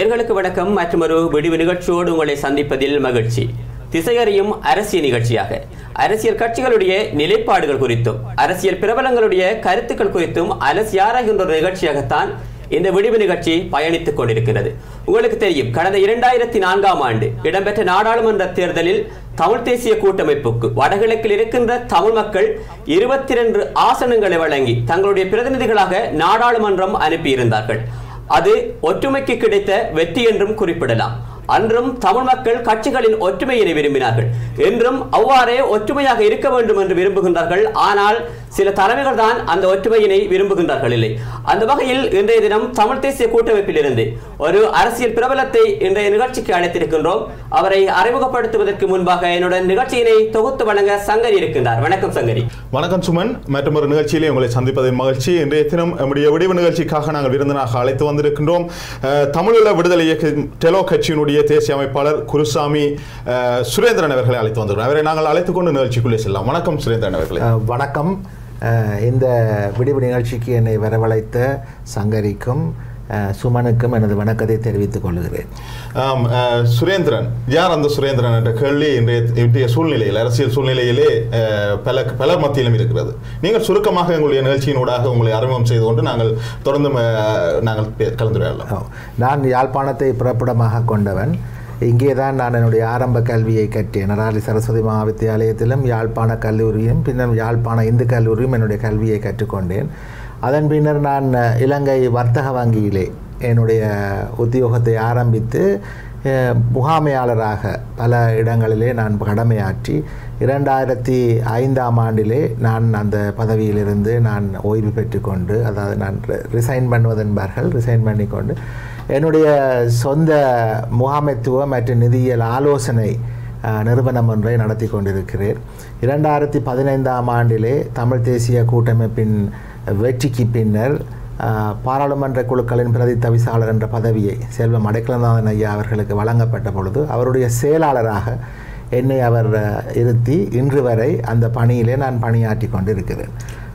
நேர்களுக்கு வணக்கம் மற்றும் ஒரு விடிவு நிகழ்ச்சியோடு உங்களை சந்திப்பதில் மகிழ்ச்சி திசையறியும் அரசியல் நிகழ்ச்சியாக அரசியல் கட்சிகளுடைய நிலைப்பாடுகள் குறித்தும் அரசியல் பிரபலங்களுடைய கருத்துக்கள் குறித்தும் அலசி ஆராய்கின்ற ஒரு நிகழ்ச்சியாகத்தான் இந்த விடிவு நிகழ்ச்சி பயணித்துக் கொண்டிருக்கிறது உங்களுக்கு தெரியும் கடந்த இரண்டாயிரத்தி நான்காம் ஆண்டு இடம்பெற்ற நாடாளுமன்ற தேர்தலில் தமிழ் தேசிய கூட்டமைப்புக்கு வடகிழக்கில் இருக்கின்ற தமிழ் மக்கள் இருபத்தி இரண்டு ஆசனங்களை வழங்கி தங்களுடைய பிரதிநிதிகளாக நாடாளுமன்றம் அனுப்பியிருந்தார்கள் அது ஒற்றுமைக்கு கிடைத்த வெற்றி என்றும் குறிப்பிடலாம் அன்றும் தமிழ் மக்கள் கட்சிகளின் ஒற்றுமையினை விரும்பினார்கள் என்றும் அவ்வாறே ஒற்றுமையாக இருக்க வேண்டும் என்று விரும்புகின்றார்கள் ஆனால் சில தலைமைகள் தான் அந்த ஒற்றுமையினை விரும்புகின்றார்கள் இல்லை அந்த வகையில் இன்றைய தினம் தமிழ் தேசிய கூட்டமைப்பிலிருந்து ஒரு அரசியல் பிரபலத்தை இன்றைய நிகழ்ச்சிக்கு அழைத்திருக்கின்றோம் அவரை அறிமுகப்படுத்துவதற்கு முன்பாக என்னுடன் நிகழ்ச்சியினை தொகுத்து வழங்க சங்கரி இருக்கின்றார் வணக்கம் சங்கரி வணக்கம் சுமன் மற்றும் ஒரு நிகழ்ச்சியிலே உங்களை சந்திப்பதின் மகிழ்ச்சி இன்றைய தினம் நம்முடைய விடிவு நிகழ்ச்சிக்காக நாங்கள் விருந்தினாக அழைத்து வந்திருக்கின்றோம் அஹ், தமிழீழ விடுதலை இயக்க டெலோ கட்சியினுடைய தேசிய அமைப்பாளர் குருசாமி அஹ், சுரேந்திரன் அவர்களை அழைத்து வந்திருக்கிறோம் அவரை நாங்கள் அழைத்துக் கொண்டு நிகழ்ச்சிக்குள்ளே செல்லலாம் வணக்கம் சுரேந்திரன் அவர்களே அஹ், வணக்கம் அஹ், இந்த விடிவு நிகழ்ச்சிக்கு என்னை வரவழைத்த சங்கரிக்கும் அஹ், சுமனுக்கும் எனது வணக்கத்தை தெரிவித்துக் கொள்கிறேன் ஆம், அஹ், சுரேந்திரன் யார் அந்த சுரேந்திரன் என்ற கேள்வி இன்றைய இன்றைய சூழ்நிலையில் அரசியல் சூழ்நிலையிலே அஹ், பல பலர் மத்தியிலும் இருக்கிறது நீங்கள் சுருக்கமாக எங்களுடைய நிகழ்ச்சியினூடாக உங்களை அறிமுகம் செய்து கொண்டு நாங்கள் தொடர்ந்து அஹ், நாங்கள் பே- கலந்துரையாடலாம் ஓ, நான் யாழ்ப்பாணத்தை பிறப்பிடமாக கொண்டவன் இங்கே தான் நான் என்னுடைய ஆரம்ப கல்வியை கற்றேன் நராலி சரஸ்வதி மகாவித்தியாலயத்திலும் யாழ்ப்பாண கல்லூரியும் பின்னர் யாழ்ப்பாண இந்து கல்லூரியும் என்னுடைய கல்வியை கற்றுக்கொண்டேன் அதன் பின்னர் நான் அஹ், இலங்கை வர்த்தக வங்கியிலே என்னுடைய உத்தியோகத்தை ஆரம்பித்து அஹ், முகாமையாளராக பல இடங்களிலே நான் கடமையாற்றி இரண்டாயிரத்தி ஐந்தாம் ஆண்டிலே நான் அந்த பதவியிலிருந்து நான் ஓய்வு பெற்றுக்கொண்டு அதாவது நான் ரிசைன் பண்ணுவதென்பார்கள் ரிசைன் பண்ணிக்கொண்டு என்னுடைய சொந்த முகாமைத்துவ மற்றும் நிதியியல் ஆலோசனை அஹ், நிறுவனம் ஒன்றை நடத்தி கொண்டிருக்கிறேன் இரண்டாயிரத்தி பதினைந்தாம் ஆண்டிலே தமிழ் தேசிய கூட்டமைப்பின் வெற்றிக்கு பின்னர் அஹ், பாராளுமன்ற குழுக்களின் பிரதி தவிசாளர் என்ற பதவியை செல்வம் அடைக்கலநாதன் ஐயா அவர்களுக்கு வழங்கப்பட்ட பொழுது அவருடைய செயலாளராக என்னை அவர் அஹ், இருத்தி இன்று வரை அந்த பணியிலே நான் பணியாற்றி கொண்டிருக்கிறேன்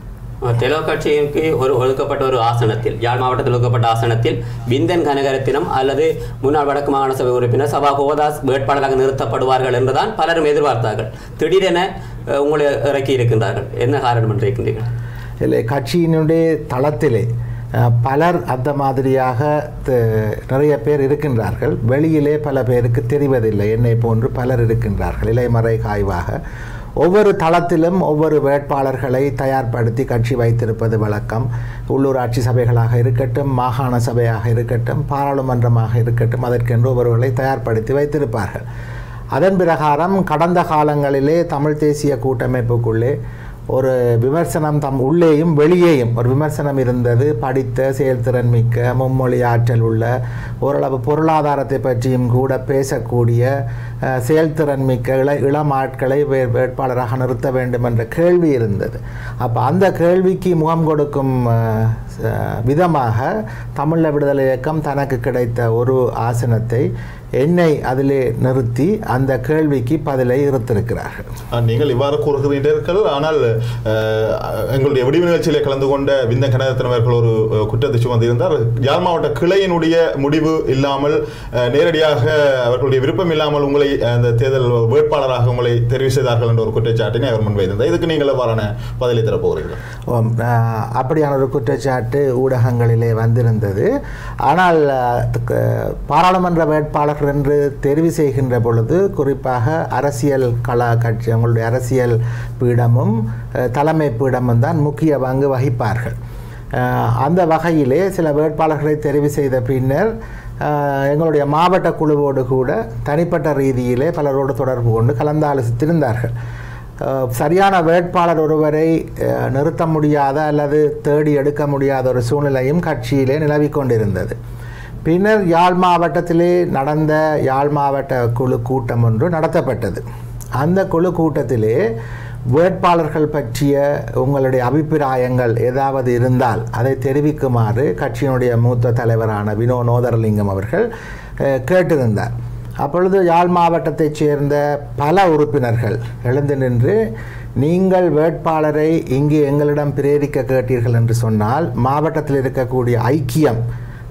தெலோ கட்சிக்கு ஒரு ஒதுக்கப்பட்ட ஒரு ஆசனத்தில் யாழ் மாவட்டத்தில் ஒதுக்கப்பட்ட ஆசனத்தில் விந்தன் கனகரத்தினம் அல்லது முன்னாள் வடக்கு மாகாண சபை உறுப்பினர் சபா கோதாஸ் வேட்பாளராக நிறுத்தப்படுவார்கள் என்றுதான் பலரும் எதிர்பார்த்தார்கள் திடீரென அஹ், உங்களை இறக்கி இருக்கின்றார்கள் என்ன காரணம் என்று இருக்கின்றீர்கள் இல்லை கட்சியினுடைய தளத்திலே அஹ், பலர் அந்த மாதிரியாக த- நிறைய பேர் இருக்கின்றார்கள் வெளியிலே பல பேருக்கு தெரிவதில்லை என்னை போன்று பலர் இருக்கின்றார்கள் இலைமறை காய்வாக ஒவ்வொரு தளத்திலும் ஒவ்வொரு வேட்பாளர்களை தயார்படுத்தி கட்சி வைத்திருப்பது வழக்கம் உள்ளூராட்சி சபைகளாக இருக்கட்டும் மாகாண சபையாக இருக்கட்டும் பாராளுமன்றமாக இருக்கட்டும் அதற்கென்று ஒவ்வொருவர்களை தயார்படுத்தி வைத்திருப்பார்கள் அதன் பிரகாரம் கடந்த காலங்களிலே தமிழ் தேசிய கூட்டமைப்புக்குள்ளே ஒரு விமர்சனம் தம் உள்ளேயும் வெளியேயும் ஒரு விமர்சனம் இருந்தது படித்த செயல்திறன் மிக்க மும்மொழி ஆற்றல் உள்ள ஓரளவு பொருளாதாரத்தை பற்றியும் கூட பேசக்கூடிய அஹ், செயல்திறன் மிக்க இள இளம் ஆட்களை வே- வேட்பாளராக நிறுத்த வேண்டும் என்ற கேள்வி இருந்தது அப்போ அந்த கேள்விக்கு முகம் கொடுக்கும் அஹ், ச- விதமாக தமிழ விடுதலை இயக்கம் தனக்கு கிடைத்த ஒரு ஆசனத்தை என்னை அதிலே நிறுத்தி அந்த கேள்விக்கு பதிலை இருத்திருக்கிறார்கள் அஹ், நீங்கள் இவ்வாறு கூறுகிறீர்கள் ஆனால் அஹ், எங்களுடைய விடிவு நிகழ்ச்சியிலே கலந்து கொண்ட விந்த கனகத்தின் அவர்கள் ஒரு அஹ், குற்றத்தை சுமந்திருந்தார் யாழ் மாவட்ட கிளையினுடைய முடிவு இல்லாமல் அஹ், நேரடியாக அவர்களுடைய விருப்பம் இல்லாமல் உங்களை அஹ், அந்த தேர்தல் வேட்பாளராக உங்களை தெரிவு செய்தார்கள் என்ற ஒரு குற்றச்சாட்டினை அவர் முன்வைத்திருந்தார் இதுக்கு நீங்கள் எவ்வாறான பதிலை தரப்போகிறீர்கள் ஓம், ஆஹ், அப்படியான ஒரு குற்றச்சாட்டு ஊடகங்களிலே வந்திருந்தது ஆனால் ஆஹ், க- பாராளுமன்ற வேட்பாளர்கள் என்று தெரிவு செய்கின்ற பொழுது குறிப்பாக அரசியல் கலா கட்சி அவங்களுடைய அரசியல் பீடமும் ஆஹ், தலைமை பீடமும் தான் முக்கிய பங்கு வகிப்பார்கள் ஆஹ், அந்த வகையிலே சில வேட்பாளர்களை தெரிவு செய்த பின்னர் ஆஹ், எங்களுடைய மாவட்ட குழுவோடு கூட தனிப்பட்ட ரீதியிலே பலரோடு தொடர்பு கொண்டு கலந்தாலோசித்திருந்தார்கள் அஹ் சரியான வேட்பாளர் ஒருவரை அஹ், நிறுத்த முடியாத அல்லது தேடி எடுக்க முடியாத ஒரு சூழ்நிலையும் கட்சியிலே நிலவிக் கொண்டிருந்தது பின்னர் யாழ் மாவட்டத்திலே நடந்த யாழ் மாவட்ட குழு கூட்டம் ஒன்று நடத்தப்பட்டது அந்த குழு கூட்டத்திலே வேட்பாளர்கள் பற்றிய உங்களுடைய அபிப்பிராயங்கள் ஏதாவது இருந்தால் அதை தெரிவிக்குமாறு கட்சியினுடைய மூத்த தலைவரான வினோ நோதரலிங்கம் அவர்கள் அஹ், கேட்டிருந்தார் அப்பொழுது யாழ் மாவட்டத்தைச் சேர்ந்த பல உறுப்பினர்கள் எழுந்து நின்று நீங்கள் வேட்பாளரை இங்கே எங்களிடம் பிரேரிக்க கேட்டீர்கள் என்று சொன்னால் மாவட்டத்தில் இருக்கக்கூடிய ஐக்கியம்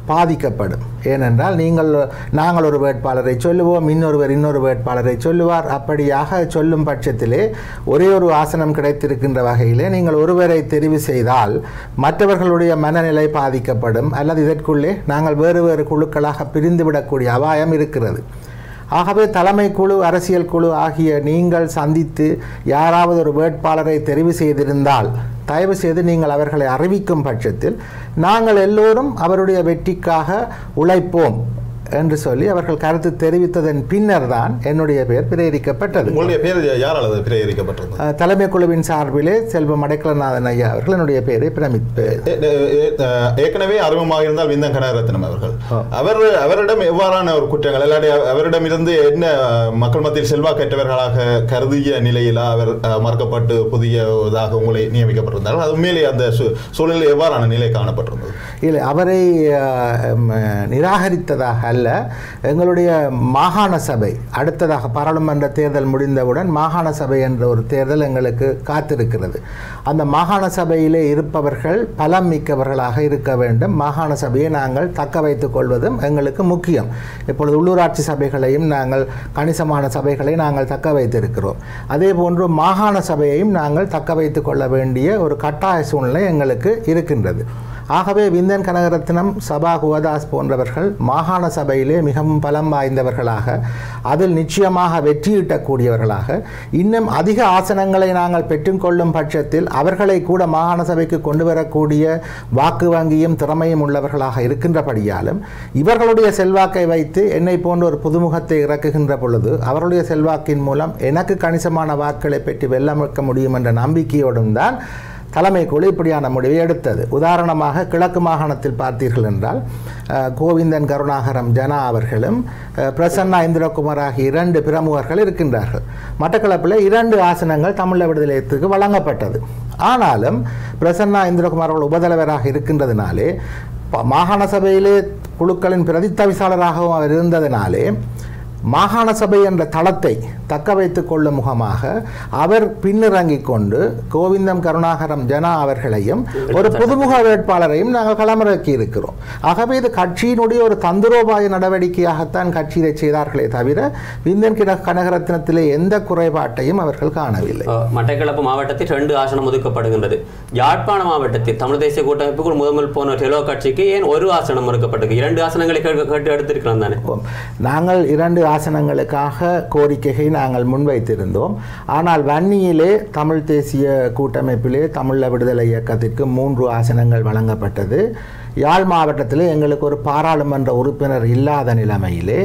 பாதிக்கப்படும் ஏனென்றால் நீங்கள் நாங்கள் ஒரு வேட்பாளரை சொல்லுவோம் இன்னொருவர் இன்னொரு வேட்பாளரை சொல்லுவார் அப்படியாக சொல்லும் பட்சத்திலே ஒரே ஒரு ஆசனம் கிடைத்திருக்கின்ற வகையிலே நீங்கள் ஒருவரை தெரிவு செய்தால் மற்றவர்களுடைய மனநிலை பாதிக்கப்படும் அல்லது இதற்குள்ளே நாங்கள் வேறு வேறு குழுக்களாக பிரிந்துவிடக்கூடிய அபாயம் இருக்கிறது ஆகவே தலைமை குழு அரசியல் குழு ஆகிய நீங்கள் சந்தித்து யாராவது ஒரு வேட்பாளரை தெரிவு செய்திருந்தால் தயவு செய்து நீங்கள் அவர்களை அறிவிக்கும் பட்சத்தில் நாங்கள் எல்லோரும் அவருடைய வெற்றிக்காக உழைப்போம் என்று சொல்லி அவர்கள் கருத்து தெரிவித்ததன் பின்னர் தான் என்னுடைய பெயர் பிரேரிக்கப்பட்டது உங்களுடைய பேர் யாரால் அது பிரேரிக்கப்பட்டிருந்தது அஹ், தலைமை குழுவின் சார்பிலே செல்வம் அடைக்கலநாதன் ஐயா அவர்கள் என்னுடைய பெயரை பிரமிப்பு ஏ- ஏ- ஏ- ஏற்கனவே அறிமுகமாக இருந்தால் விந்தன் கனகரத்னம் அவர்கள் அவர் அவரிடம் எவ்வாறான ஒரு குற்றங்கள் இல்லாட்டி அவரிடமிருந்து என்ன மக்கள் மத்தியில் செல்வாக்கற்றவர்களாக கருதிய நிலையில் அவர் அஹ், மறுக்கப்பட்டு புதியதாக உங்களை நியமிக்கப்பட்டிருந்தார்கள் அது உண்மையிலே அந்த சூ- சூழலில் எவ்வாறான நிலை காணப்பட்டிருந்தது இல்லை அவரை அஹ், ம், நிராகரித்ததாக அல்ல எங்களுடைய மாகாண சபை அடுத்ததாக பாராளுமன்ற தேர்தல் முடிந்தவுடன் மாகாண சபை என்ற ஒரு தேர்தல் எங்களுக்கு காத்திருக்கிறது அந்த மாகாண சபையிலே இருப்பவர்கள் பலம் மிக்கவர்களாக இருக்க வேண்டும் மாகாண சபையை நாங்கள் தக்க வைத்துக் கொள்வதும் எங்களுக்கு முக்கியம் இப்பொழுது உள்ளூராட்சி சபைகளையும் நாங்கள் கணிசமான சபைகளை நாங்கள் தக்க வைத்திருக்கிறோம் அதே போன்று மாகாண சபையையும் நாங்கள் தக்க வைத்துக் கொள்ள வேண்டிய ஒரு கட்டாய சூழ்நிலை எங்களுக்கு இருக்கின்றது ஆகவே விந்தன் கனகரத்னம் சபா குவதாஸ் போன்றவர்கள் மாகாண சபையிலே மிகவும் பலம் வாய்ந்தவர்களாக அதில் நிச்சயமாக வெற்றியீட்டக்கூடியவர்களாக இன்னும் அதிக ஆசனங்களை நாங்கள் பெற்றுக்கொள்ளும் பட்சத்தில் அவர்களை கூட மாகாண சபைக்கு கொண்டு வரக்கூடிய வாக்கு வங்கியும் திறமையும் உள்ளவர்களாக இருக்கின்றபடியாலும் இவர்களுடைய செல்வாக்கை வைத்து என்னை போன்ற ஒரு புதுமுகத்தை இறக்குகின்ற பொழுது அவருடைய செல்வாக்கின் மூலம் எனக்கு கணிசமான வாக்குகளை பெற்று வெல்லமிக்க முடியும் என்ற நம்பிக்கையோடும் தான் தலைமை குழு இப்படியான முடிவை எடுத்தது உதாரணமாக கிழக்கு மாகாணத்தில் பார்த்தீர்கள் என்றால் அஹ், கோவிந்தன் கருணாகரம் ஜனா அவர்களும் அஹ், பிரசன்னா இந்திரகுமார் ஆகிய இரண்டு பிரமுகர்கள் இருக்கின்றார்கள் மட்டக்களப்பில் இரண்டு ஆசனங்கள் தமிழ் விடுதலையத்துக்கு வழங்கப்பட்டது ஆனாலும் பிரசன்னா இந்திரகுமார் அவர்கள் உபதலைவராக இருக்கின்றதினாலே ப- மாகாண சபையிலே குழுக்களின் பிரதித்தவிசாளராகவும் அவர் இருந்ததினாலே மாகாண சபை என்ற தளத்தை தக்க வைத்துக் கொள்ளும் முகமாக அவர் பின்னிறங்கிக் கொண்டு கோவிந்தம் கருணாகரம் ஜனா அவர்களையும் ஒரு புதுமுக வேட்பாளரையும் நாங்கள் களமிறக்கி இருக்கிறோம் ஆகவே இது கட்சியினுடைய ஒரு தந்திரோபாய நடவடிக்கையாகத்தான் கட்சி இதை செய்தார்களே தவிர விந்தன் கிட கனகரத்னத்திலே எந்த குறைபாட்டையும் அவர்கள் காணவில்லை அஹ், மட்டக்களப்பு மாவட்டத்தில் ரெண்டு ஆசனம் ஒதுக்கப்படுகின்றது யாழ்ப்பாண மாவட்டத்தில் தமிழ் தேசிய கூட்டமைப்புக்குள் முதல் போன டெலோ கட்சிக்கு ஏன் ஒரு ஆசனம் மறுக்கப்பட்டது இரண்டு ஆசனங்களை கேட்டு கேட்டு எடுத்திருக்கலாம் தானே ஆம். நாங்கள் இரண்டு ஆசனங்களுக்காக கோரிக்கையை நாங்கள் முன்வைத்திருந்தோம் ஆனால் வன்னியிலே தமிழ் தேசிய கூட்டமைப்பிலே தமிழ விடுதலை இயக்கத்திற்கு மூன்று ஆசனங்கள் வழங்கப்பட்டது யாழ் மாவட்டத்திலே எங்களுக்கு ஒரு பாராளுமன்ற உறுப்பினர் இல்லாத நிலைமையிலே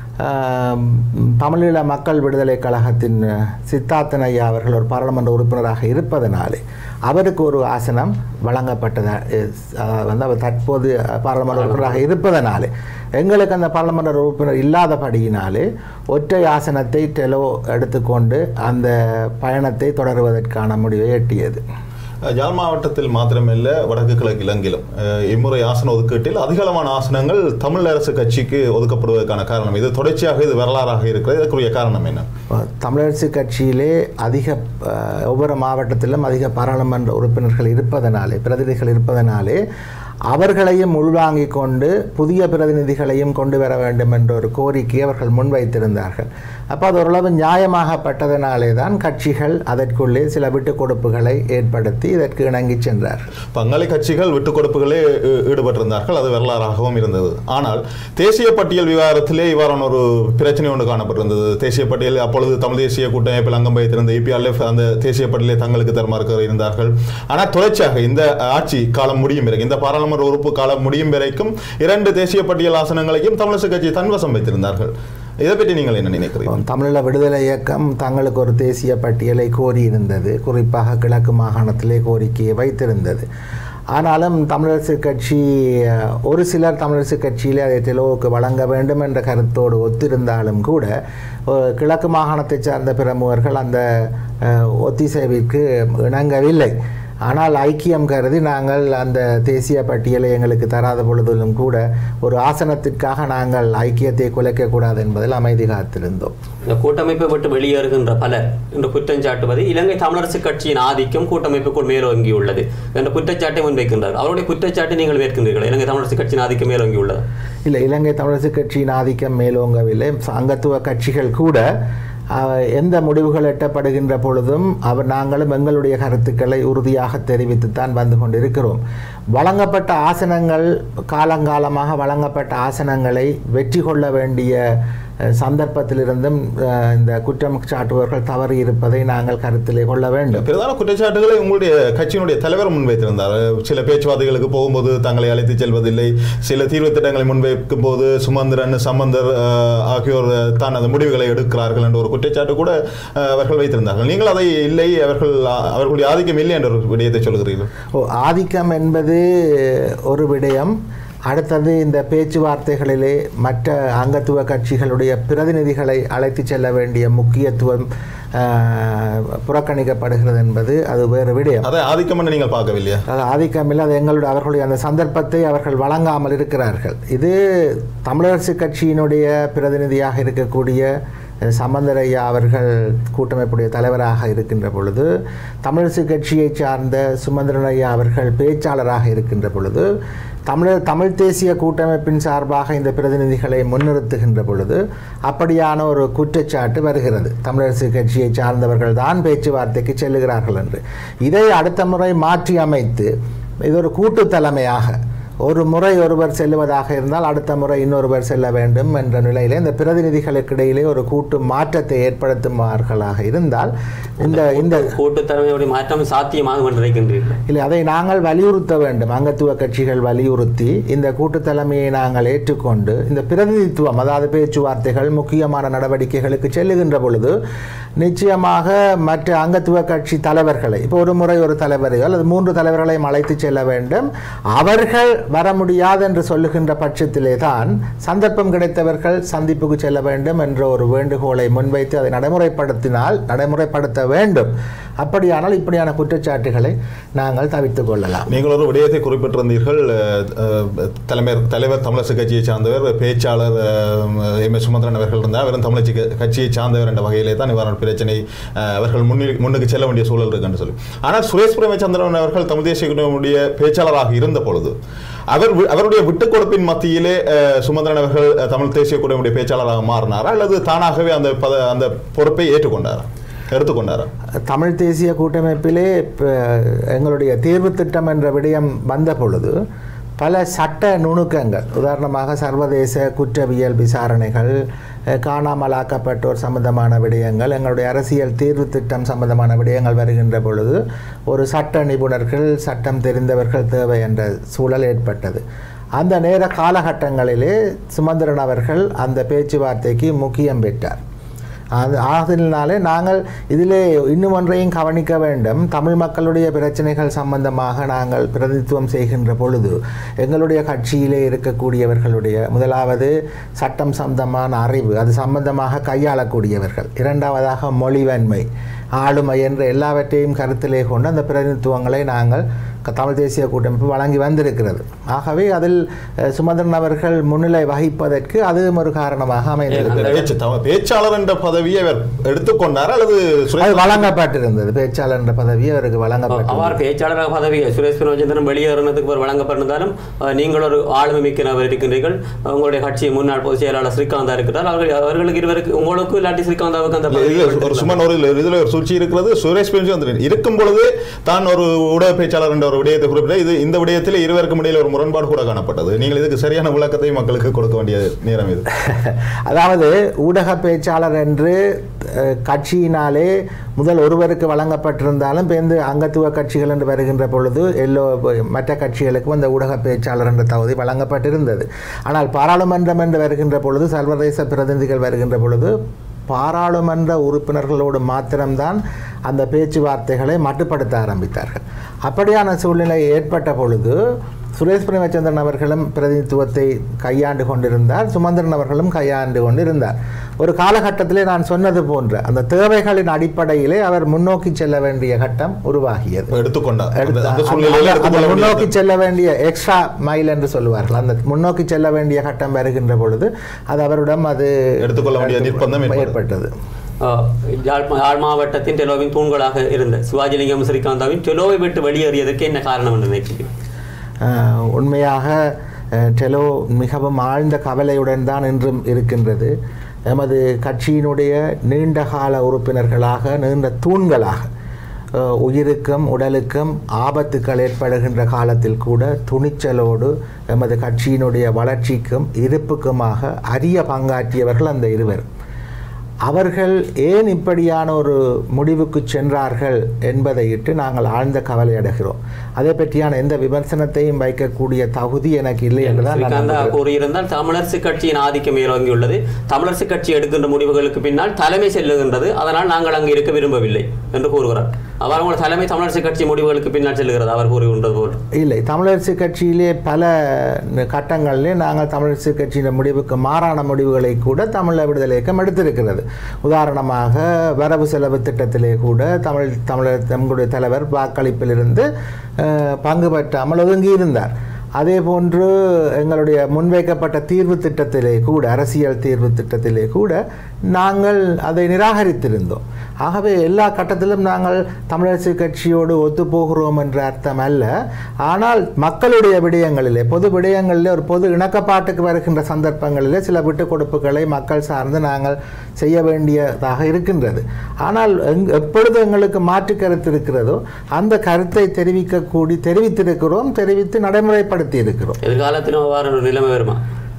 ஆம், தமிழீழ மக்கள் விடுதலை கழகத்தின் சித்தார்த்தன் ஐயா அவர்கள் ஒரு பாராளுமன்ற உறுப்பினராக இருப்பதனாலே அவருக்கு ஒரு ஆசனம் வழங்கப்பட்டதா அஹ், வந்து அவர் தற்போது பாராளுமன்ற உறுப்பினராக இருப்பதனாலே எங்களுக்கு அந்த பாராளுமன்ற உறுப்பினர் இல்லாதபடியினாலே ஒற்றை ஆசனத்தை டெலோ எடுத்துக்கொண்டு அந்த பயணத்தை தொடருவதற்கான முடிவை எட்டியது அஹ், யாழ் மாவட்டத்தில் மாத்திரமல்ல வடக்கு கிழக்கு இலங்கையிலும் அஹ், இம்முறை ஆசன ஒதுக்கீட்டில் அதிகளவான ஆசனங்கள் தமிழ் அரசு கட்சிக்கு ஒதுக்கப்படுவதற்கான காரணம் இது தொடர்ச்சியாக இது வரலாறாக இருக்கிறது இதற்குரிய காரணம் என்ன தமிழரசு கட்சியிலே அதிக அஹ், ஒவ்வொரு மாவட்டத்திலும் அதிக பாராளுமன்ற உறுப்பினர்கள் இருப்பதனாலே பிரதிநிதிகள் இருப்பதனாலே அவர்களையும் உள்வாங்கிக் கொண்டு புதிய பிரதிநிதிகளையும் கொண்டு வர வேண்டும் என்ற ஒரு கோரிக்கையை அவர்கள் முன்வைத்திருந்தார்கள் அப்போ அது ஓரளவு நியாயமாகப்பட்டதனாலே தான் கட்சிகள் அதற்குள்ளே சில விட்டுக் கொடுப்புகளை ஏற்படுத்தி இதற்கு இணங்கிச் சென்றார்கள் பங்காளி கட்சிகள் விட்டுக் கொடுப்புகளே ஈ- ஈடுபட்டிருந்தார்கள் அது வரலாறாகவும் இருந்தது ஆனால் தேசிய பட்டியல் விவகாரத்திலே இவ்வாறான ஒரு பிரச்சனை ஒன்று காணப்பட்டிருந்தது தேசிய பட்டியல் அப்பொழுது தமிழ் தேசிய கூட்டமைப்பில் அங்கம் வைத்திருந்த இபிஆர்எஃப் அந்த தேசிய பட்டியலை தங்களுக்கு தருமாறு இருந்தார்கள் ஆனால் தொடர்ச்சியாக இந்த ஆட்சி காலம் முடியும் வரைக்கும் இந்த பாராளுமன்ற உறுப்பு காலம் முடியும் வரைக்கும் இரண்டு தேசிய பட்டியல் ஆசனங்களையும் தமிழரசு கட்சி தன்வசம் வைத்திருந்தார்கள் இதை பற்றி நீங்கள் என்ன நினைக்கிறீர்கள் தமிழீழ விடுதலை இயக்கம் தங்களுக்கு ஒரு தேசிய பட்டியலை கோரியிருந்தது குறிப்பாக கிழக்கு மாகாணத்திலே கோரிக்கையை வைத்திருந்தது ஆனாலும் தமிழரசு கட்சி அஹ், ஒரு சிலர் தமிழரசு கட்சியிலே அதை தெலுவுக்கு வழங்க வேண்டும் என்ற கருத்தோடு ஒத்திருந்தாலும் கூட அஹ், கிழக்கு மாகாணத்தைச் சார்ந்த பிரமுகர்கள் அந்த அஹ், ஒத்திசைவிற்கு இணங்கவில்லை ஆனால் ஐக்கியம் கருதி நாங்கள் அந்த தேசிய பட்டியலை எங்களுக்கு தராத பொழுதிலும் கூட ஒரு ஆசனத்திற்காக நாங்கள் ஐக்கியத்தை குலைக்கக்கூடாது என்பதில் அமைதி காத்திருந்தோம் இந்த கூட்டமைப்பை விட்டு வெளியேறுகின்ற பலர் என்று குற்றம் சாட்டுவது இலங்கை தமிழரசு கட்சியின் ஆதிக்கம் கூட்டமைப்புக்குள் மேலோங்கி உள்ளது என்ற குற்றச்சாட்டை முன்வைக்கின்றார் அவருடைய குற்றச்சாட்டை நீங்கள் மேற்கின்றீர்கள் இலங்கை தமிழரசு கட்சியின் ஆதிக்கம் மேலோங்கி உள்ளது இல்லை இலங்கை தமிழரசு கட்சியின் ஆதிக்கம் மேலோங்கவில்லை அங்கத்துவ கட்சிகள் கூட அஹ், எந்த முடிவுகள் எட்டப்படுகின்ற பொழுதும் அவர் நாங்களும் எங்களுடைய கருத்துக்களை உறுதியாக தெரிவித்துத்தான் வந்து கொண்டிருக்கிறோம் வழங்கப்பட்ட ஆசனங்கள் காலங்காலமாக வழங்கப்பட்ட ஆசனங்களை வெற்றி கொள்ள வேண்டிய அஹ், சந்தர்ப்பத்திலிருந்தும் அஹ், இந்த குற்றம் சாட்டுபவர்கள் தவறி இருப்பதை நாங்கள் கருத்திலே கொள்ள வேண்டும் பிரதான குற்றச்சாட்டுகளை உங்களுடைய கட்சியினுடைய தலைவர் முன்வைத்திருந்தார் சில பேச்சுவார்த்தைகளுக்கு போகும்போது தங்களை அழைத்து செல்வதில்லை சில தீர்வு திட்டங்களை முன்வைக்கும் போது சுமந்திரன் சம்பந்தர் அஹ், ஆகியோர் தான் அந்த முடிவுகளை எடுக்கிறார்கள் என்ற ஒரு குற்றச்சாட்டு கூட அஹ், அவர்கள் வைத்திருந்தார்கள் நீங்கள் அதை இல்லை அவர்கள் அவர்களுடைய ஆதிக்கம் இல்லை என்ற ஒரு விடயத்தை சொல்கிறீர்கள் ஓ ஆதிக்கம் என்பது ஒரு விடயம் அடுத்தது இந்த பேச்சுவார்த்தைகளிலே மற்ற அங்கத்துவ கட்சிகளுடைய பிரதிநிதிகளை அழைத்து செல்ல வேண்டிய முக்கியத்துவம் ஆஹ், புறக்கணிக்கப்படுகிறது என்பது அது வேறு விடயம் அதை ஆதிக்கம் என்று நீங்கள் பார்க்கவில்லையா அது ஆதிக்கமில்லை அது எங்களுடைய அவர்களுடைய அந்த சந்தர்ப்பத்தை அவர்கள் வழங்காமல் இருக்கிறார்கள் இது தமிழரசு கட்சியினுடைய பிரதிநிதியாக இருக்கக்கூடிய அஹ், சம்பந்தரையா அவர்கள் கூட்டமைப்புடைய தலைவராக இருக்கின்ற பொழுது தமிழரசு கட்சியைச் சார்ந்த சுமந்திரன் ஐயா அவர்கள் பேச்சாளராக இருக்கின்ற பொழுது தமிழர் தமிழ் தேசிய கூட்டமைப்பின் சார்பாக இந்த பிரதிநிதிகளை முன்னிறுத்துகின்ற பொழுது அப்படியான ஒரு குற்றச்சாட்டு வருகிறது தமிழரசு கட்சியை சார்ந்தவர்கள் தான் பேச்சுவார்த்தைக்கு செல்லுகிறார்கள் என்று இதை அடுத்த முறை மாற்றி அமைத்து இது ஒரு கூட்டு தலைமையாக ஒரு முறை ஒருவர் செல்லுவதாக இருந்தால் அடுத்த முறை இன்னொருவர் செல்ல வேண்டும் என்ற நிலையிலே இந்த பிரதிநிதிகளுக்கு இடையிலே ஒரு கூட்டு மாற்றத்தை ஏற்படுத்துமார்களாக இருந்தால் இந்த இந்த கூட்டு தலைமையுடைய மாற்றம் சாத்தியமாகும் என்று நினைக்கின்றீர்கள் இல்லை அதை நாங்கள் வலியுறுத்த வேண்டும் அங்கத்துவ கட்சிகள் வலியுறுத்தி இந்த கூட்டு தலைமையை நாங்கள் ஏற்றுக்கொண்டு இந்த பிரதிநிதித்துவம் அதாவது பேச்சுவார்த்தைகள் முக்கியமான நடவடிக்கைகளுக்கு செல்லுகின்ற பொழுது நிச்சயமாக மற்ற அங்கத்துவ கட்சி தலைவர்களை இப்போ ஒரு முறை ஒரு தலைவரையோ அல்லது மூன்று தலைவர்களையும் அழைத்து செல்ல வேண்டும் அவர்கள் வர முடியாது என்று சொல்லுகின்ற பட்சத்திலே தான் சந்தர்ப்பம் கிடைத்தவர்கள் சந்திப்புக்கு செல்ல வேண்டும் என்ற ஒரு வேண்டுகோளை முன்வைத்து அதை நடைமுறைப்படுத்தினால் நடைமுறைப்படுத்த வேண்டும் அப்படியானால் இப்படியான குற்றச்சாட்டுகளை நாங்கள் தவிர்த்துக் கொள்ளலாம் நீங்கள் ஒரு விடயத்தை குறிப்பிட்டிருந்தீர்கள் அஹ், அஹ், தலைவர் தலைவர் தமிழரசு கட்சியை சார்ந்தவர் பேச்சாளர் அஹ், எம் எஸ் சுமந்திரன் அவர்கள் இருந்தார் அவரும் தமிழரசு க- கட்சியை சார்ந்தவர் என்ற வகையிலே தான் இவ்வாறான பிரச்சனை அஹ், அவர்கள் முன்னில் முன்னுக்கு செல்ல வேண்டிய சூழல் இருக்கு என்று சொல்லி ஆனால் சுரேஷ் பிரேமச்சந்திரன் அவர்கள் தமிழ் தேசிய கூட்டணியுடைய பேச்சாளராக இருந்த பொழுது அவர் வி- அவருடைய விட்டுக் கொடுப்பின் மத்தியிலே அஹ், சுமந்திரன் அவர்கள் அஹ், தமிழ் தேசிய கூட்டணியுடைய பேச்சாளராக மாறினாரா அல்லது தானாகவே அந்த பத அந்த பொறுப்பை ஏற்றுக்கொண்டாரா எடுத்துக்கொண்டாரா தமிழ் தேசிய கூட்டமைப்பிலே இப்ப எங்களுடைய தேர்வு திட்டம் என்ற விடயம் வந்த பொழுது பல சட்ட நுணுக்கங்கள் உதாரணமாக சர்வதேச குற்றவியல் விசாரணைகள் அஹ், காணாமலாக்கப்பட்டோர் சம்பந்தமான விடயங்கள் எங்களுடைய அரசியல் தீர்வு திட்டம் சம்பந்தமான விடயங்கள் வருகின்ற பொழுது ஒரு சட்ட நிபுணர்கள் சட்டம் தெரிந்தவர்கள் தேவை என்ற சூழல் ஏற்பட்டது அந்த நேர காலகட்டங்களிலே சுமந்திரன் அவர்கள் அந்த பேச்சுவார்த்தைக்கு முக்கியம் பெற்றார் அது ஆதலினாலே நாங்கள் இதிலே இன்னும் ஒன்றையும் கவனிக்க வேண்டும் தமிழ் மக்களுடைய பிரச்சனைகள் சம்பந்தமாக நாங்கள் பிரதிநிதித்துவம் செய்கின்ற பொழுது எங்களுடைய கட்சியிலே இருக்கக்கூடியவர்களுடைய முதலாவது சட்டம் சம்பந்தமான அறிவு அது சம்பந்தமாக கையாளக்கூடியவர்கள் இரண்டாவதாக மொழிவன்மை ஆளுமை என்ற எல்லாவற்றையும் கருத்திலே கொண்டு அந்த பிரதிநிதித்துவங்களை நாங்கள் க- தமிழ் தேசிய கூட்டமைப்பு வழங்கி வந்திருக்கிறது ஆகவே அதில் அஹ், சுமந்திரன் அவர்கள் முன்னிலை வகிப்பதற்கு அதுவும் ஒரு காரணமாக அமைந்திருக்கிறது பேச்சு தம- பேச்சாளர் என்ற பதவியை அவர் எடுத்துக்கொண்டாரா அல்லது அது சுரேஷ் வழங்கப்பட்டிருந்தது பேச்சாளர் என்ற பதவி அவருக்கு வழங்கப்பட்டது அவர் பேச்சாளராக பதவி சுரேஷ் பிரபஞ்சந்திரன் வெளியேறினதுக்கு ஒரு வழங்கப்பட்டிருந்தாலும் அஹ், நீங்கள் ஒரு ஆளுமை மிக்க நபர் இருக்கின்றீர்கள் உங்களுடைய கட்சி முன்னாள் பொதுச் செயலாளர் ஸ்ரீகாந்தா இருக்கிறார் அவர்கள் அவர்களுக்கு இருவருக்கு உங்களுக்கு இல்லாட்டி ஸ்ரீகாந்தாவுக்கு அந்த பதவி இல்ல, ஒரு சுமன் ஒரு இதுல ஒரு சூழ்ச்சி இருக்கிறது சுரேஷ் பிரேமச்சந்திரன் இருக்கும் பொழுது தான் ஒரு ஊடக பேச்சாளர் என்ற ஒரு விடயத்தை குறிப்பிட்ட இது இந்த விடயத்தில் இருவருக்கும் இடையில ஒரு முரண்பாடு கூட காணப்பட்டது நீங்கள் இதுக்கு சரியான விளக்கத்தை மக்களுக்கு கொடுக்க வேண்டிய நேரம் இது அதாவது ஊடக பேச்சாளர் என்று அஹ், கட்சியினாலே முதல் ஒருவருக்கு வழங்கப்பட்டிருந்தாலும் பேருந்து அங்கத்துவ கட்சிகள் என்று வருகின்ற பொழுது எல்லோ மற்ற கட்சிகளுக்கும் அந்த ஊடக பேச்சாளர் என்ற தகுதி வழங்கப்பட்டிருந்தது ஆனால் பாராளுமன்றம் என்று வருகின்ற பொழுது சர்வதேச பிரதிநிதிகள் வருகின்ற பொழுது பாராளுமன்ற உறுப்பினர்களோடு மாத்திரம்தான் அந்த பேச்சுவார்த்தைகளை மட்டுப்படுத்த ஆரம்பித்தார்கள் அப்படியான சூழ்நிலை ஏற்பட்ட பொழுது சுரேஷ் பிரேமச்சந்திரன் அவர்களும் பிரதிநிதித்துவத்தை கையாண்டு கொண்டிருந்தார் சுமந்திரன் அவர்களும் கையாண்டு கொண்டிருந்தார் ஒரு காலகட்டத்திலே நான் சொன்னது போன்ற அந்த தேவைகளின் அடிப்படையிலே அவர் முன்னோக்கி செல்ல வேண்டிய கட்டம் உருவாகியது எடுத்துக்கொண்டார் அந்த- எடுத்த- அந்த அந்த- சூழ்நிலையில அந்த- அந்த எடுத்துக்கொள்ள முன்னோக்கி முடியாது. செல்ல வேண்டிய எக்ஸ்ட்ரா மைல் என்று சொல்லுவார்கள் அந்த முன்னோக்கி செல்ல வேண்டிய கட்டம் வருகின்ற பொழுது அது அவரிடம் அது எடுத்துக்கொள்ள வேண்டிய நிர்பந்தம் ஏற்பட்டது. ஏற்பட்டது அஹ், யாழ் யாழ் மாவட்டத்தின் டெலோவின் தூண்களாக இருந்த சிவாஜிலிங்கம் ஸ்ரீகாந்தாவின் டெலோவை விட்டு வெளியேறியதற்கு என்ன காரணம் என்று நினைக்கிறீர்கள் ஆஹ் உண்மையாக அஹ், டெலோ மிகவும் ஆழ்ந்த கவலையுடன் தான் இன்றும் இருக்கின்றது எமது கட்சியினுடைய நீண்ட கால உறுப்பினர்களாக நீண்ட தூண்களாக அஹ், உயிருக்கும் உடலுக்கும் ஆபத்துக்கள் ஏற்படுகின்ற காலத்தில் கூட துணிச்சலோடு எமது கட்சியினுடைய வளர்ச்சிக்கும் இருப்புக்குமாக அரிய பங்காற்றியவர்கள் அந்த இருவர் அவர்கள் ஏன் இப்படியான ஒரு முடிவுக்கு சென்றார்கள் என்பதையிட்டு நாங்கள் ஆழ்ந்த கவலை அடைகிறோம் அதை பற்றியான எந்த விமர்சனத்தையும் வைக்கக்கூடிய தகுதி எனக்கு இல்லை என்றுதான் நான் ஸ்ரீகாந்தா நம்புகிறேன். கூறியிருந்தால் தமிழரசு கட்சியின் ஆதிக்கம் மேலோங்கியுள்ளது தமிழரசு கட்சி எடுக்கின்ற முடிவுகளுக்கு பின்னால் தலைமை செல்லுகின்றது அதனால் நாங்கள் அங்கு இருக்க விரும்பவில்லை என்று கூறுகிறார் அவர் உங்கள் தலைமை தமிழரசு கட்சி முடிவுகளுக்கு பின்னால் செல்கிறது அவர் கூறுகின்றது போல் இல்லை தமிழரசு கட்சியிலே பல ந- கட்டங்களிலே நாங்கள் தமிழரசு கட்சியின் முடிவுக்கு மாறான முடிவுகளை கூட தமிழ் விடுதலை இயக்கம் எடுத்திருக்கிறது உதாரணமாக வரவு செலவு திட்டத்திலே கூட தமிழ் தமிழர் நம்முடைய தலைவர் வாக்களிப்பிலிருந்து அஹ், பங்கு பெற்றாமல் ஒதுங்கி இருந்தார் அதே போன்று எங்களுடைய முன்வைக்கப்பட்ட தீர்வு திட்டத்திலே கூட அரசியல் தீர்வு திட்டத்திலே கூட நாங்கள் அதை நிராகரித்திருந்தோம் ஆகவே எல்லா கட்டத்திலும் நாங்கள் தமிழரசு கட்சியோடு ஒத்துப்போகிறோம் என்ற அர்த்தம் அல்ல ஆனால் மக்களுடைய விடயங்களிலே பொது விடயங்களிலே ஒரு பொது இணக்கப்பாட்டுக்கு வருகின்ற சந்தர்ப்பங்களிலே சில விட்டுக் கொடுப்புகளை மக்கள் சார்ந்து நாங்கள் செய்ய வேண்டியதாக இருக்கின்றது ஆனால் எங் எப்பொழுது எங்களுக்கு மாற்று கருத்து இருக்கிறதோ அந்த கருத்தை தெரிவிக்கக்கூடி தெரிவித்திருக்கிறோம் தெரிவித்து நடைமுறைப்படுத்தி இருக்கிறோம் எதிர்காலத்திலும் அவ்வாறு ஒரு நிலைமை வருமா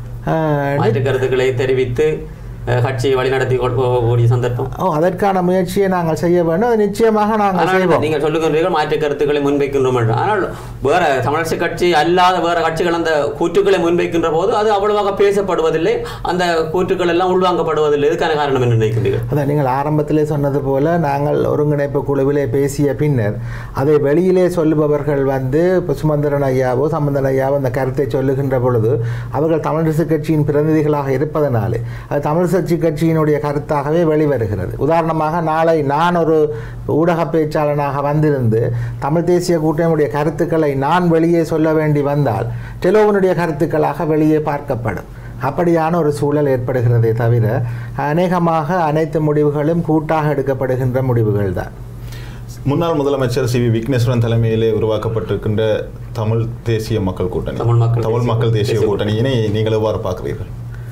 ஆஹ் மாற்று கருத்துக்களை தெரிவித்து அஹ், கட்சியை வழிநடத்தி கொண்டு போகக்கூடிய சந்தர்ப்பம் ஓ அதற்கான முயற்சியை நாங்கள் செய்ய வேண்டும் அது நிச்சயமாக நாங்கள் ஆனால் செய்வோம் நீங்கள் சொல்லுகின்றீர்கள் மாற்று கருத்துக்களை முன்வைக்கின்றோம் என்று ஆனால் வேற தமிழரசு கட்சி அல்லாத வேற கட்சிகள் அந்த கூற்றுக்களை முன்வைக்கின்ற போது அது அவ்வளவாக பேசப்படுவதில்லை அந்த கூற்றுக்கள் எல்லாம் உள்வாங்கப்படுவதில்லை இதுக்கான காரணம் என்ன நினைக்கின்றீர்கள் அதான் நீங்கள் ஆரம்பத்திலே சொன்னது போல நாங்கள் ஒருங்கிணைப்பு குழுவிலே பேசிய பின்னர் அதை வெளியிலே சொல்லுபவர்கள் வந்து இப்போ சுமந்திரன் ஐயாவோ சம்பந்தன் ஐயாவோ அந்த கருத்தை சொல்லுகின்ற பொழுது அவர்கள் தமிழரசு கட்சியின் பிரதிநிதிகளாக இருப்பதனாலே அது தமிழரசு கட்சியினுடைய கருத்தாகவே வெளிவருகிறது உதாரணமாக நாளை நான் ஒரு ஊடக பேச்சாளனாக வந்திருந்து தமிழ் தேசிய கூட்டணியுடைய கருத்துக்களை நான் வெளியே சொல்ல வேண்டி வந்தால் டெலோவனுடைய கருத்துக்களாக வெளியே பார்க்கப்படும் அப்படியான ஒரு சூழல் ஏற்படுகிறதே தவிர அநேகமாக அனைத்து முடிவுகளும் கூட்டாக எடுக்கப்படுகின்ற முடிவுகள் தான் முன்னாள் முதலமைச்சர் சி வி விக்னேஸ்வரன் தலைமையிலே உருவாக்கப்பட்டிருக்கின்ற தமிழ் தேசிய மக்கள் கூட்டணி தமிழ் மக்கள் தமிழ் தேசிய மக்கள் தேசிய தேசிய கூட்டணியினை நீங்கள் எவ்வாறு பார்க்கிறீர்கள்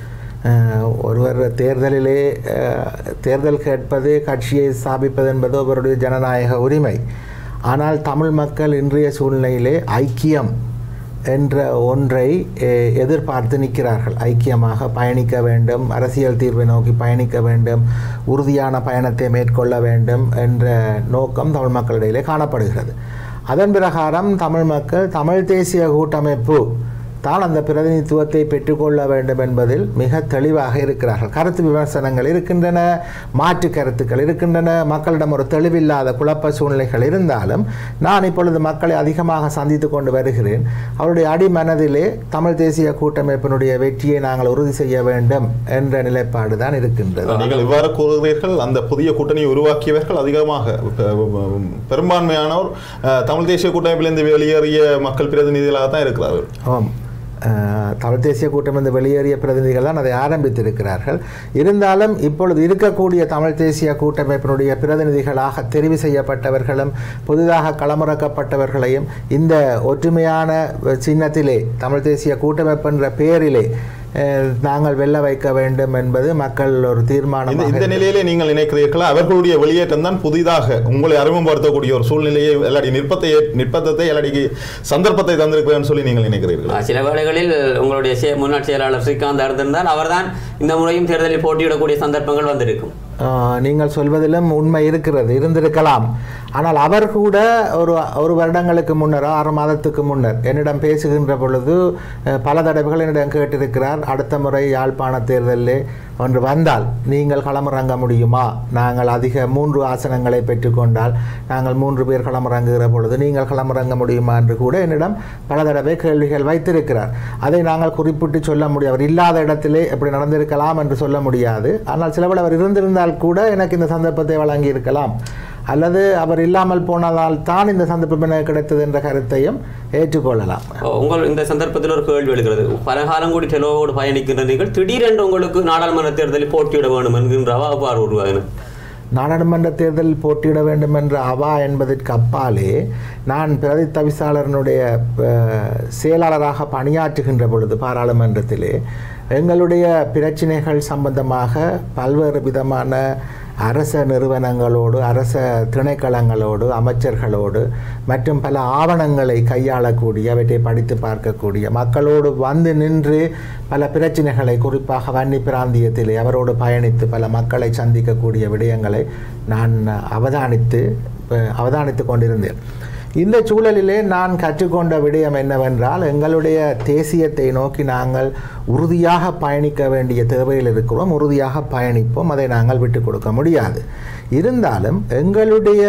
அஹ், ஒருவர் தேர்தலிலே அஹ், தேர்தல் கேட்பது கட்சியை ஸ்தாபிப்பது என்பது அவருடைய ஜனநாயக உரிமை ஆனால் தமிழ் மக்கள் இன்றைய சூழ்நிலையிலே ஐக்கியம் என்ற ஒன்றை அஹ், எதிர்பார்த்து நிற்கிறார்கள் ஐக்கியமாக பயணிக்க வேண்டும் அரசியல் தீர்வை நோக்கி பயணிக்க வேண்டும் உறுதியான பயணத்தை மேற்கொள்ள வேண்டும் என்ற நோக்கம் தமிழ் மக்களிடையிலே காணப்படுகிறது அதன் பிரகாரம் தமிழ் மக்கள் தமிழ் தேசிய கூட்டமைப்பு தான் அந்த பிரதிநிதித்துவத்தை பெற்றுக்கொள்ள வேண்டும் என்பதில் மிக தெளிவாக இருக்கிறார்கள் கருத்து விமர்சனங்கள் இருக்கின்றன மாற்று கருத்துக்கள் இருக்கின்றன மக்களிடம் ஒரு தெளிவில்லாத குழப்ப சூழ்நிலைகள் இருந்தாலும் நான் இப்பொழுது மக்களை அதிகமாக சந்தித்து கொண்டு வருகிறேன் அவருடைய அடிமனதிலே தமிழ் தேசிய கூட்டமைப்பினுடைய வெற்றியை நாங்கள் உறுதி செய்ய வேண்டும் என்ற நிலைப்பாடு தான் இருக்கின்றது நீங்கள் இவ்வாறு கூறுகிறீர்கள் அந்த புதிய கூட்டணியை உருவாக்கியவர்கள் அதிகமாக பெ- பெரும்பான்மையானோர் அஹ், தமிழ் தேசிய கூட்டமைப்பிலிருந்து வெளியேறிய மக்கள் பிரதிநிதிகளாக தான் இருக்கிறார்கள் ஆமாம் அஹ், தமிழ் தேசிய கூட்டம் இந்த வெளியேறிய பிரதிநிதிகள் தான் அதை ஆரம்பித்திருக்கிறார்கள் இருந்தாலும் இப்பொழுது இருக்கக்கூடிய தமிழ் தேசிய கூட்டமைப்பினுடைய பிரதிநிதிகளாக தெரிவு செய்யப்பட்டவர்களும் புதிதாக களமிறக்கப்பட்டவர்களையும் இந்த ஒற்றுமையான சின்னத்திலே தமிழ் தேசிய கூட்டமைப்பு என்ற பெயரிலே அஹ், நாங்கள் வெல்ல வைக்க வேண்டும் என்பது மக்கள் ஒரு இந்த தீர்மானமாக இந்த நிலையிலே நீங்கள் நினைக்கிறீர்களா அவர்களுடைய வெளியேற்றம் தான் புதிதாக உங்களை அறிமுகப்படுத்தக்கூடிய ஒரு சூழ்நிலையை எல்லாடி நிற்பத்தை நிற்பத்தை எல்லாடிக்கு சந்தர்ப்பத்தை தந்திருக்கிறேன்னு சொல்லி நீங்கள் நினைக்கிறீர்களா அஹ், சில வேளைகளில் உங்களுடைய செய- முன்னாள் செயலாளர் ஸ்ரீகாந்த் இருந்திருந்தால் அவர்தான் இந்த முறையும் தேர்தலில் போட்டியிடக்கூடிய சந்தர்ப்பங்கள் வந்திருக்கும் ஆஹ், நீங்கள் சொல்வதிலும் உண்மை இருக்கிறது இருந்திருக்கலாம் ஆனால் அவர் கூட ஒரு ஒரு வருடங்களுக்கு முன்னர் ஆறு மாதத்துக்கு முன்னர் என்னிடம் பேசுகின்ற பொழுது அஹ், பல தடவைகள் என்னிடம் கேட்டிருக்கிறார் அடுத்த முறை யாழ்ப்பாண தேர்தலில் ஒன்று வந்தால் நீங்கள் களமிறங்க முடியுமா நாங்கள் அதிக மூன்று ஆசனங்களை பெற்றுக்கொண்டால் நாங்கள் மூன்று பேர் களமிறங்குகிற பொழுது நீங்கள் களமிறங்க முடியுமா என்று கூட என்னிடம் பல தடவை கேள்விகள் வைத்திருக்கிறார் அதை நாங்கள் குறிப்பிட்டு சொல்ல முடியாது அவர் இல்லாத இடத்திலே எப்படி நடந்திருக்கலாம் என்று சொல்ல முடியாது ஆனால் சிலவில் அவர் இருந்திருந்தால் கூட எனக்கு இந்த சந்தர்ப்பத்தை வழங்கி இருக்கலாம் அல்லது அவர் இல்லாமல் போனதால் தான் இந்த சந்தர்ப்பம் எனக்கு கிடைத்தது என்ற கருத்தையும் ஏற்றுக்கொள்ளலாம் உங்கள் இந்த சந்தர்ப்பத்தில் ஒரு கேள்வி எழுகிறது பல காலம் கூடி டெலோவோடு பயணிக்கின்ற நீங்கள் திடீரென்று உங்களுக்கு நாடாளுமன்ற தேர்தலில் போட்டியிட வேண்டும் என்கின்ற அவ்வாறு உருவாகின நாடாளுமன்ற தேர்தலில் போட்டியிட வேண்டும் என்ற அவா என்பதற்கு அப்பாலே நான் பிரதி தவிசாளரனுடைய அஹ், செயலாளராக பணியாற்றுகின்ற பொழுது பாராளுமன்றத்திலே எங்களுடைய பிரச்சினைகள் சம்பந்தமாக பல்வேறு விதமான அரச நிறுவனங்களோடு அரச திணைக்களங்களோடு அமைச்சர்களோடு மற்றும் பல ஆவணங்களை கையாளக்கூடிய அவற்றை படித்து பார்க்கக்கூடிய மக்களோடு வந்து நின்று பல பிரச்சனைகளை குறிப்பாக வன்னி பிராந்தியத்திலே அவரோடு பயணித்து பல மக்களை சந்திக்கக்கூடிய விடயங்களை நான் அவதானித்து அஹ், அவதானித்து கொண்டிருந்தேன் இந்த சூழலிலே நான் கற்றுக்கொண்ட விடயம் என்னவென்றால் எங்களுடைய தேசியத்தை நோக்கி நாங்கள் உறுதியாக பயணிக்க வேண்டிய தேவையில் இருக்கிறோம் உறுதியாக பயணிப்போம் அதை நாங்கள் விட்டு கொடுக்க முடியாது இருந்தாலும் எங்களுடைய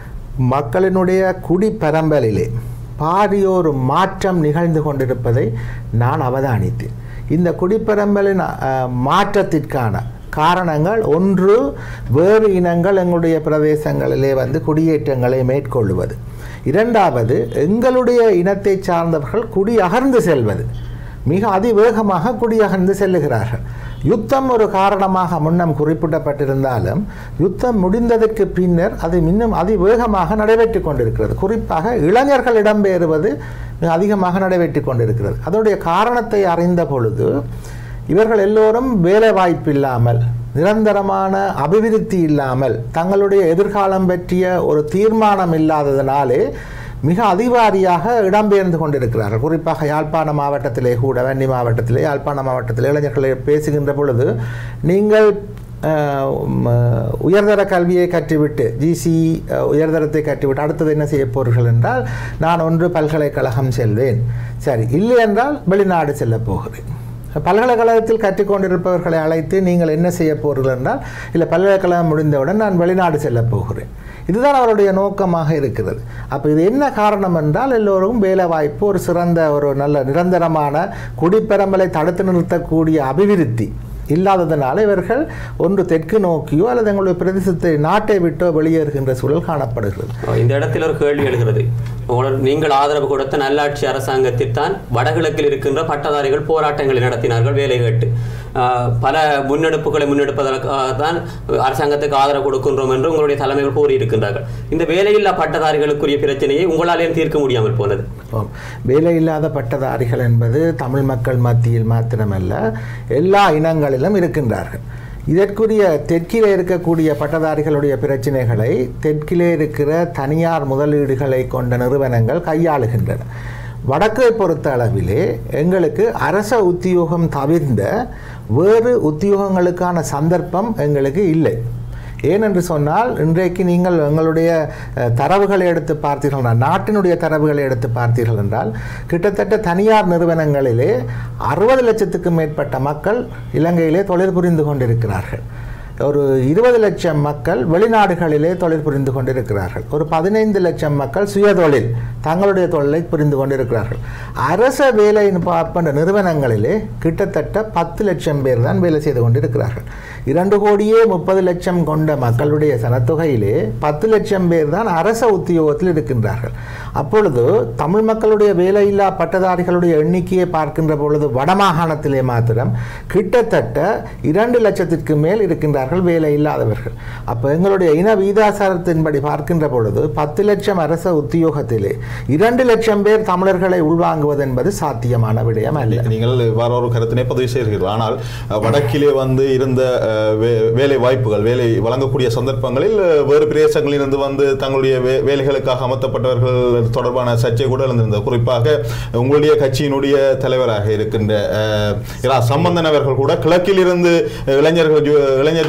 மக்களினுடைய குடிப்பரம்பலிலே பாரியொரு மாற்றம் நிகழ்ந்து கொண்டிருப்பதை நான் அவதானித்தேன் இந்த குடிப்பரம்பலின் அஹ், மாற்றத்திற்கான காரணங்கள் ஒன்று வேறு இனங்கள் எங்களுடைய பிரதேசங்களிலே வந்து குடியேற்றங்களை மேற்கொள்வது இரண்டாவது எங்களுடைய இனத்தை சார்ந்தவர்கள் குடியகர்ந்து செல்வது மிக அதிவேகமாக குடியகர்ந்து செல்லுகிறார்கள் யுத்தம் ஒரு காரணமாக முன்னம் குறிப்பிடப்பட்டிருந்தாலும் யுத்தம் முடிந்ததற்கு பின்னர் அது இன்னும் அதிவேகமாக நடைபெற்று கொண்டிருக்கிறது குறிப்பாக இளைஞர்கள் இடம்பெறுவது மிக அதிகமாக நடைபெற்று கொண்டிருக்கிறது அதனுடைய காரணத்தை அறிந்த பொழுது இவர்கள் எல்லோரும் வேலை வாய்ப்பில்லாமல் நிரந்தரமான அபிவிருத்தி இல்லாமல் தங்களுடைய எதிர்காலம் பற்றிய ஒரு தீர்மானம் இல்லாததினாலே மிக அதிவாரியாக இடம்பெயர்ந்து கொண்டிருக்கிறார்கள் குறிப்பாக யாழ்ப்பாண மாவட்டத்திலே கூட வன்னி மாவட்டத்திலே யாழ்ப்பாண மாவட்டத்திலே இளைஞர்களை பேசுகின்ற பொழுது நீங்கள் அஹ், உம், அஹ், உயர்தர கல்வியை கற்றுவிட்டு ஜிசி உயர்தரத்தை கற்றுவிட்டு அடுத்தது என்ன செய்ய போகிறீர்கள் என்றால் நான் ஒன்று பல்கலைக்கழகம் செல்வேன் சரி இல்லை என்றால் வெளிநாடு செல்ல போகிறேன் பல்கலைக்கழகத்தில் கற்றுக்கொண்டிருப்பவர்களை அழைத்து நீங்கள் என்ன செய்ய போகிறீர்கள் என்றால் இல்லை பல்கலைக்கழகம் முடிந்தவுடன் நான் வெளிநாடு செல்ல போகிறேன் இதுதான் அவருடைய நோக்கமாக இருக்கிறது அப்போ இது என்ன காரணம் என்றால் எல்லோரும் வேலை வாய்ப்பு ஒரு சிறந்த ஒரு நல்ல நிரந்தரமான குடிப்பெரம்பலை தடுத்து நிறுத்தக்கூடிய அபிவிருத்தி இல்லாததனால இவர்கள் ஒன்று தெற்கு நோக்கியோ அல்லது எங்களுடைய பிரதேசத்தை நாட்டை விட்டோ வெளியேறுகின்ற சூழல் காணப்படுகிறது இந்த இடத்தில் ஒரு கேள்வி எழுகிறது உங்களோட- நீங்கள் ஆதரவு கொடுத்த நல்லாட்சி அரசாங்கத்தில் தான் வடகிழக்கில் இருக்கின்ற பட்டதாரிகள் போராட்டங்களை நடத்தினார்கள் வேலை கேட்டு ஆஹ், பல முன்னெடுப்புகளை முன்னெடுப்பதற்காக தான் அரசாங்கத்துக்கு ஆதரவு கொடுக்கின்றோம் என்று உங்களுடைய தலைமைகள் கூறியிருக்கின்றார்கள் இந்த வேலையில்லா பட்டதாரிகளுக்குரிய பிரச்சனையை உங்களாலேயும் தீர்க்க முடியாமல் போனது ஆம். வேலையில்லாத பட்டதாரிகள் என்பது தமிழ் மக்கள் மத்தியில் மாத்திரமல்ல எல்லா இனங்களிலும் இருக்கின்றார்கள் இதற்குரிய தெற்கிலே இருக்கக்கூடிய பட்டதாரிகளுடைய பிரச்சனைகளை தெற்கிலே இருக்கிற தனியார் முதலீடுகளை கொண்ட நிறுவனங்கள் கையாளுகின்றன வடக்கை பொறுத்த அளவிலே எங்களுக்கு அரச உத்தியோகம் தவிர்ந்த வேறு உத்தியோகங்களுக்கான சந்தர்ப்பம் எங்களுக்கு இல்லை ஏனென்று சொன்னால் இன்றைக்கு நீங்கள் எங்களுடைய அஹ், தரவுகளை எடுத்து பார்த்தீர்கள் என்றால், நாட்டினுடைய தரவுகளை எடுத்து பார்த்தீர்கள் என்றால் கிட்டத்தட்ட தனியார் நிறுவனங்களிலே அறுபது லட்சத்துக்கும் மேற்பட்ட மக்கள் இலங்கையிலே தொழில் புரிந்து கொண்டிருக்கிறார்கள் ஒரு இருபது லட்சம் மக்கள் வெளிநாடுகளிலே தொழில் புரிந்து கொண்டிருக்கிறார்கள் ஒரு பதினைந்து லட்சம் மக்கள் சுயதொழில் தங்களுடைய தொழிலை புரிந்து கொண்டிருக்கிறார்கள் அரச வேலை பார்ப்பன நிறுவனங்களிலே கிட்டத்தட்ட பத்து லட்சம் பேர் தான் வேலை செய்து கொண்டிருக்கிறார்கள் இரண்டு கோடியே முப்பது லட்சம் கொண்ட மக்களுடைய சனத்தொகையிலே பத்து லட்சம் பேர் தான் அரச உத்தியோகத்தில் இருக்கின்றார்கள் அப்பொழுது தமிழ் மக்களுடைய வேலையில்லா பட்டதாரிகளுடைய எண்ணிக்கையை பார்க்கின்ற பொழுது வடமாகாணத்திலே மாத்திரம் கிட்டத்தட்ட இரண்டு லட்சத்திற்கு மேல் இருக்கின்றார்கள் வேலை இல்லாதவர்கள் அப்போ எங்களுடைய இன வீதாசாரத்தின்படி பார்க்கின்ற பொழுது பத்து லட்சம் அரச உத்தியோகத்திலே இரண்டு லட்சம் பேர் தமிழர்களை உள்வாங்குவது என்பது சாத்தியமான விடயம் அல்ல நீங்கள் வேற ஒரு கருத்தினை பதிவு செய்கிறீர்கள் ஆனால் அஹ், வடக்கிலே வந்து இருந்த அஹ், வே- வேலை வாய்ப்புகள் வேலை வழங்கக்கூடிய சந்தர்ப்பங்களில் அஹ், வேறு பிரதேசங்களிலிருந்து வந்து தங்களுடைய வே- வேலைகளுக்காக அமர்த்தப்பட்டவர்கள் தொடர்பான சர்ச்சை கூட எழுந்திருந்தது குறிப்பாக உங்களுடைய கட்சியினுடைய தலைவராக இருக்கின்ற அஹ், இரா சம்பந்தன் அவர்கள் கூட கிழக்கில் இருந்து இளைஞர்கள் ஜு- இளைஞர்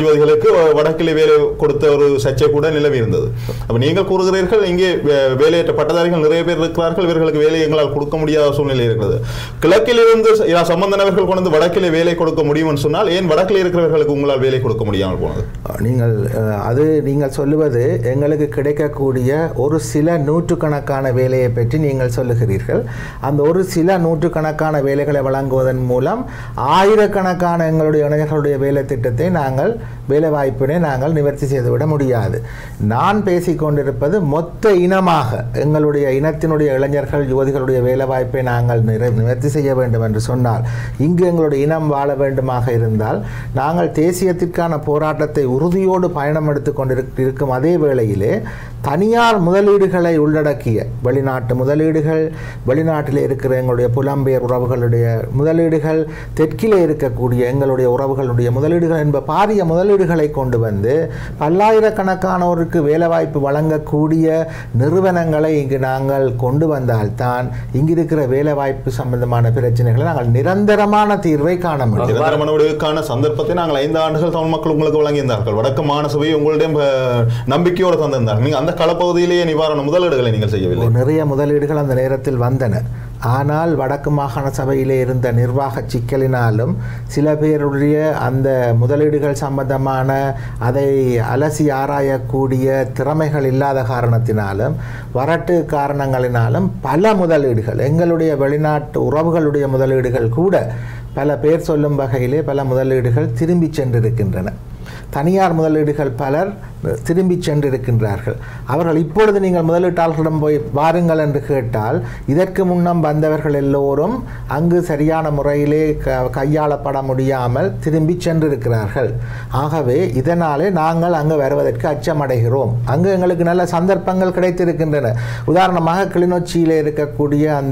யுவதிகளுக்கு வடக்கிலே வேலை கொடுத்த ஒரு சர்ச்சை கூட நிலவி இருந்தது அப்ப நீங்கள் கூறுகிறீர்கள் இங்கே வே- வேலையற்ற பட்டதாரிகள் நிறைய பேர் இருக்கிறார்கள் இவர்களுக்கு வேலை எங்களால் கொடுக்க முடியாத சூழ்நிலை இருக்கிறது கிழக்கிலிருந்து யா சம்பந்தனவர்கள் கொண்டு வந்து வடக்கிலே வேலை கொடுக்க முடியும்னு சொன்னால் ஏன் வடக்கில் இருக்கிறவர்களுக்கு உங்களால் வேலை கொடுக்க முடியாமல் போனது நீங்கள் அஹ், அது நீங்கள் சொல்லுவது எங்களுக்கு கிடைக்கக்கூடிய ஒரு சில நூற்றுக்கணக்கான வேலையை பற்றி நீங்கள் சொல்லுகிறீர்கள் அந்த ஒரு சில நூற்றுக்கணக்கான வேலைகளை வழங்குவதன் மூலம் ஆயிரக்கணக்கான எங்களுடைய இளைஞர்களுடைய வேலை திட்டத்தை நாங்கள் வேலை வாய்ப்பினை நாங்கள் நிவர்த்தி செய்துவிட முடியாது நான் பேசிக் கொண்டிருப்பது மொத்த இனமாக எங்களுடைய இனத்தினுடைய இளைஞர்கள் யுவதிகளுடைய வேலை வாய்ப்பை நாங்கள் நிறை நிவர்த்தி செய்ய வேண்டும் என்று சொன்னால் இங்கு எங்களுடைய இனம் வாழ வேண்டுமாக இருந்தால் நாங்கள் தேசியத்திற்கான போராட்டத்தை உறுதியோடு பயணம் எடுத்து கொண்டிருக் இருக்கும் அதே வேளையிலே தனியார் முதலீடுகளை உள்ளடக்கிய வெளிநாட்டு முதலீடுகள் வெளிநாட்டில் இருக்கிற எங்களுடைய புலம்பெயர் உறவுகளுடைய முதலீடுகள் தெற்கிலே இருக்கக்கூடிய எங்களுடைய உறவுகளுடைய முதலீடுகள் என்ப பாரிய முதலீடுகளை கொண்டு வந்து பல்லாயிரக்கணக்கானோருக்கு வேலைவாய்ப்பு வழங்கக்கூடிய நிறுவனங்களை இங்கு நாங்கள் கொண்டு வந்தால்தான் இங்கு இருக்கிற வேலைவாய்ப்பு சம்பந்தமான பிரச்சனைகளை நாங்கள் நிரந்தரமான தீர்வை காண முடியும் நிரந்தர மனவெடுக்கான சந்தர்ப்பத்தை நாங்கள் ஐந்து ஆண்டுகள் தமிழ் மக்கள் உங்களுக்கு வழங்கியிருந்தார்கள் வடக்கு மாநசபை உங்களுடைய அஹ், நம்பிக்கையோடு தந்திருந்தார்கள் நீங்கள் அந்த களப்பகுதியிலேயே நிவாரண முதலீடுகளை நீங்கள் செய்யவில்லை நிறைய முதலீடுகள் அந்த நேரத்தில் வந்தன ஆனால் வடக்கு மாகாண சபையிலே இருந்த நிர்வாக சிக்கலினாலும் சில பேருடைய அந்த முதலீடுகள் சம்பந்தமான அதை அலசி ஆராயக்கூடிய திறமைகள் இல்லாத காரணத்தினாலும் வரட்டு காரணங்களினாலும் பல முதலீடுகள் எங்களுடைய வெளிநாட்டு உறவுகளுடைய முதலீடுகள் கூட பல பேர் சொல்லும் வகையிலே பல முதலீடுகள் திரும்பி சென்றிருக்கின்றன தனியார் முதலீடுகள் பலர் திரும்பி சென்றிருக்கின்றார்கள் அவர்கள் இப்பொழுது நீங்கள் முதலீட்டாளர்களிடம் போய் வாருங்கள் என்று கேட்டால் இதற்கு முன்னம் வந்தவர்கள் எல்லோரும் அங்கு சரியான முறையிலே க கையாளப்பட முடியாமல் திரும்பி சென்றிருக்கிறார்கள் ஆகவே இதனாலே நாங்கள் அங்கு வருவதற்கு அச்சமடைகிறோம் அங்கு எங்களுக்கு நல்ல சந்தர்ப்பங்கள் கிடைத்திருக்கின்றன உதாரணமாக கிளிநொச்சியில் இருக்கக்கூடிய அந்த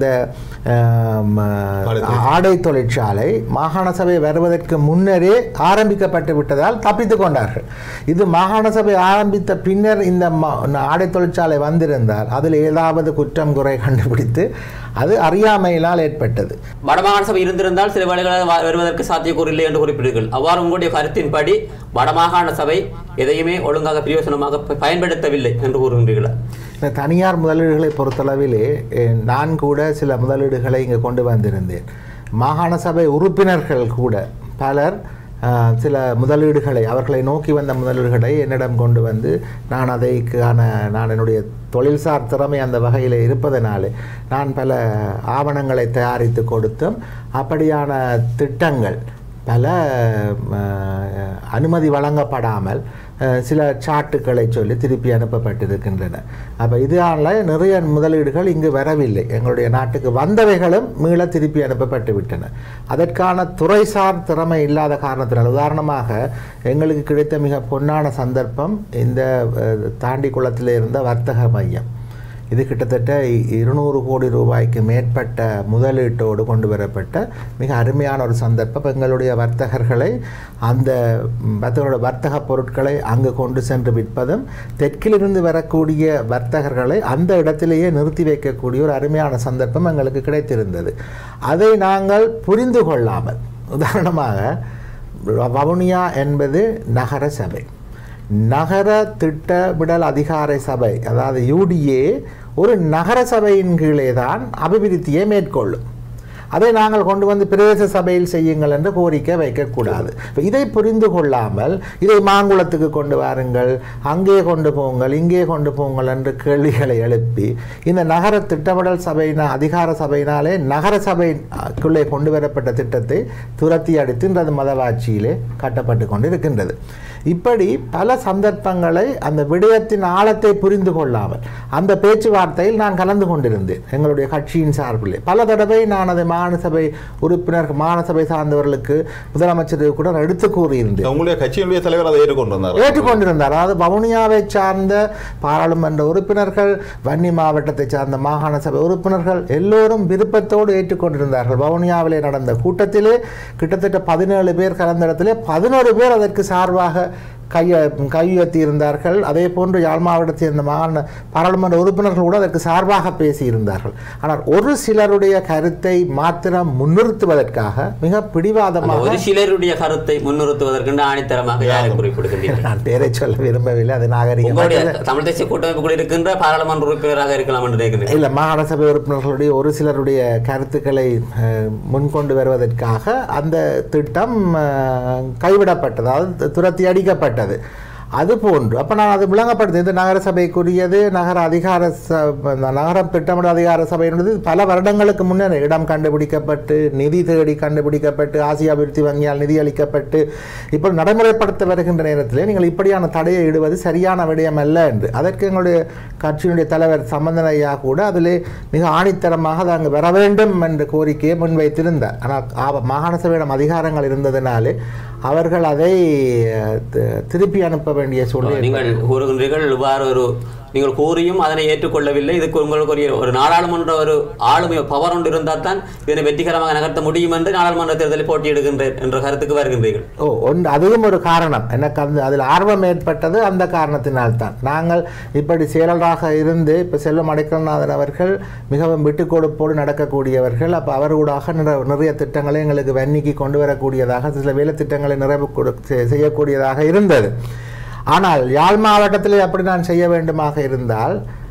ஆம், ஆடை தொழிற்சாலை மாகாண சபை வருவதற்கு முன்னரே ஆரம்பிக்கப்பட்டு விட்டதால் தப்பித்துக் கொண்டார்கள் இது மாகாண சபை ஆரம்பித்த பின்னர் இந்த ம- ஆடை தொழிற்சாலை வந்திருந்தால் அதில் ஏதாவது குற்றம் குறை கண்டுபிடித்து அது அறியாமையினால் ஏற்பட்டது வடமாகாண சபை இருந்திருந்தால் சில வேளைகளில் வ- வருவதற்கு சாத்தியக்கூறு இல்லை என்று குறிப்பிட்டீர்கள் அவ்வாறு உங்களுடைய கருத்தின்படி வடமாகாண சபை எதையுமே ஒழுங்காக பிரயோசனமாக ப- பயன்படுத்தவில்லை என்று கூறுகின்றீர்களா இந்த தனியார் முதலீடுகளை பொறுத்தளவிலே eh, நான் கூட சில முதலீடுகளை இங்கே கொண்டு வந்திருந்தேன் மாகாண சபை உறுப்பினர்கள் கூட பலர் அஹ், சில முதலீடுகளை அவர்களை நோக்கி வந்த முதலீடுகளை என்னிடம் கொண்டு வந்து நான் அதைக்கான நான் என்னுடைய தொழில்சார் திறமை அந்த வகையில் இருப்பதனாலே நான் பல ஆவணங்களை தயாரித்து கொடுத்தும் அப்படியான திட்டங்கள் பல அஹ், அனுமதி வழங்கப்படாமல் அஹ், சில சாட்டுக்களை சொல்லி திருப்பி அனுப்பப்பட்டிருக்கின்றன அப்போ இதனால நிறைய முதலீடுகள் இங்கு வரவில்லை எங்களுடைய நாட்டுக்கு வந்தவைகளும் மீள திருப்பி அனுப்பப்பட்டு விட்டன அதற்கான துறைசார் திறமை இல்லாத காரணத்தினால் உதாரணமாக எங்களுக்கு கிடைத்த மிக பொன்னான சந்தர்ப்பம் இந்த அஹ், தாண்டிக்குளத்தில் இருந்த வர்த்தக மையம் இது கிட்டத்தட்ட இ- இருநூறு கோடி ரூபாய்க்கு மேற்பட்ட முதலீட்டோடு கொண்டு வரப்பட்ட மிக அருமையான ஒரு சந்தர்ப்பம் எங்களுடைய வர்த்தகர்களை அந்த ம், வர்த்தகரோட வர்த்தக பொருட்களை அங்கு கொண்டு சென்று விற்பதும் தெற்கிலிருந்து வரக்கூடிய வர்த்தகர்களை அந்த இடத்திலேயே நிறுத்தி வைக்கக்கூடிய ஒரு அருமையான சந்தர்ப்பம் எங்களுக்கு கிடைத்திருந்தது அதை நாங்கள் புரிந்து கொள்ளாமல் உதாரணமாக வவுனியா என்பது நகர சபை நகர திட்டமிடல் அதிகார சபை அதாவது யூடிஏ ஒரு நகர சபையின் கீழே தான் அபிவிருத்தியை மேற்கொள்ளும் அதை நாங்கள் கொண்டு வந்து பிரதேச சபையில் செய்யுங்கள் என்று கோரிக்கை வைக்கக்கூடாது இப்ப இதை புரிந்து கொள்ளாமல் இதை மாங்குளத்துக்கு கொண்டு வாருங்கள் அங்கே கொண்டு போங்கள் இங்கே கொண்டு போங்கள் என்று கேள்விகளை எழுப்பி இந்த நகர திட்டமிடல் சபையின அதிகார சபையினாலே நகர சபைக்குள்ளே கொண்டு வரப்பட்ட திட்டத்தை துரத்தி அடித்து இன்றது மதவாட்சியிலே கட்டப்பட்டு கொண்டிருக்கின்றது இப்படி பல சந்தர்ப்பங்களை அந்த விடயத்தின் ஆழத்தை புரிந்து கொள்ளாமல் அந்த பேச்சுவார்த்தையில் நான் கலந்து கொண்டிருந்தேன் எங்களுடைய கட்சியின் சார்பிலே பல தடவை நான் அதை மாநசபை உறுப்பினர் மாநசபை சார்ந்தவர்களுக்கு முதலமைச்சருக்கு கூட எடுத்து கூறியிருந்தேன் உங்களுடைய கட்சியினுடைய தலைவர் அதை ஏற்றுக்கொண்டிருந்தார் ஏற்றுக்கொண்டிருந்தார் அதாவது வவுனியாவை சார்ந்த பாராளுமன்ற உறுப்பினர்கள் வன்னி மாவட்டத்தை சார்ந்த மாகாண சபை உறுப்பினர்கள் எல்லோரும் விருப்பத்தோடு ஏற்றுக்கொண்டிருந்தார்கள் வவுனியாவிலே நடந்த கூட்டத்திலே கிட்டத்தட்ட பதினேழு பேர் கலந்த இடத்திலே பதினோரு பேர் அதற்கு சார்பாக கைய கையுயர்த்தி இருந்தார்கள் அதே போன்று யாழ் மாவட்டத்தை சேர்ந்த மாகாண பாராளுமன்ற உறுப்பினர்கள் கூட அதற்கு சார்பாக பேசியிருந்தார்கள் ஆனால் ஒரு சிலருடைய கருத்தை மாத்திரம் முன்னிறுத்துவதற்காக மிக அந்த பிடிவாதமாக ஒரு சிலருடைய கருத்தை முன்னிறுத்துவதற்கு ஆணித்தரமாக யாரை குறிப்பிடுகின்றீர்கள் நான் பேரை சொல்ல விரும்பவில்லை அது நாகரிகம் உங்களுடைய தமிழ் தேசிய கூட்டமைப்புக்குள் இருக்கின்ற பாராளுமன்ற உறுப்பினராக இருக்கலாம் என்று நினைக்கிறேன் இல்லை மாகாண சபை உறுப்பினர்களுடைய ஒரு சிலருடைய கருத்துக்களை அஹ், முன்கொண்டு வருவதற்காக அந்த திட்டம் அஹ், கைவிடப்பட்டது அதாவது துரத்தி அடிக்கப்பட்டது அது போன்று அப்போ நான் அது விளங்கப்படுது இந்த நகர சபைக்குரியது நகர அதிகார ச இந்த நகரம் திட்டமிட அதிகார சபையினது பல வருடங்களுக்கு முன்னர் இடம் கண்டுபிடிக்கப்பட்டு நிதி தேடி கண்டுபிடிக்கப்பட்டு ஆசிய அபிவிருத்தி வங்கியால் நிதி அளிக்கப்பட்டு இப்போ நடைமுறைப்படுத்த வருகின்ற நேரத்தில் நீங்கள் இப்படியான தடையை இடுவது சரியான விடயம் அல்ல என்று அதற்கு எங்களுடைய கட்சியினுடைய தலைவர் சம்பந்தன் ஐயா கூட அதிலே மிக ஆணித்தரமாக அது அங்கு வர வேண்டும் என்ற கோரிக்கையை முன்வைத்திருந்தார் ஆனால் ஆ- மாகாண சபையிடம் அதிகாரங்கள் இருந்ததினாலே அவர்கள் அதை அஹ், தி- திருப்பி அனுப்ப வேண்டிய சூழ்நிலை நீங்கள் கூறுகின்றீர்கள் இவ்வாறு ஒரு நீங்கள் கூறியும் அதனை ஏற்றுக்கொள்ளவில்லை இதுக்கு உங்களுக்கு ஒரு ஒரு நாடாளுமன்ற ஒரு ஆளுமை பவர் ஒன்று இருந்தால் தான் இதனை வெற்றிகரமாக நகர்த்த முடியும் என்று நாடாளுமன்ற தேர்தலில் போட்டியிடுகின்றேன் என்ற கருத்துக்கு வருகின்றீர்கள் ஓ ஒன்று அதுவும் ஒரு காரணம் எனக்கு அந்த அதில் ஆர்வம் ஏற்பட்டது அந்த காரணத்தினால்தான் நாங்கள் இப்படி செயலராக இருந்து இப்போ செல்வம் அடைக்கல்நாதன் அவர்கள் மிகவும் விட்டுக் கொடுப்போடு நடக்கக்கூடியவர்கள் அப்போ அவர்களாக நிற- நிறைய திட்டங்களை எங்களுக்கு வன்னிக்கு கொண்டு வரக்கூடியதாக சில வேலை திட்டங்களை நிறைவு கொடு செ- செய்யக்கூடியதாக இருந்தது ஆனால் யாழ் மாவட்டத்திலே அப்படி நான் செய்ய வேண்டுமாக இருந்தால்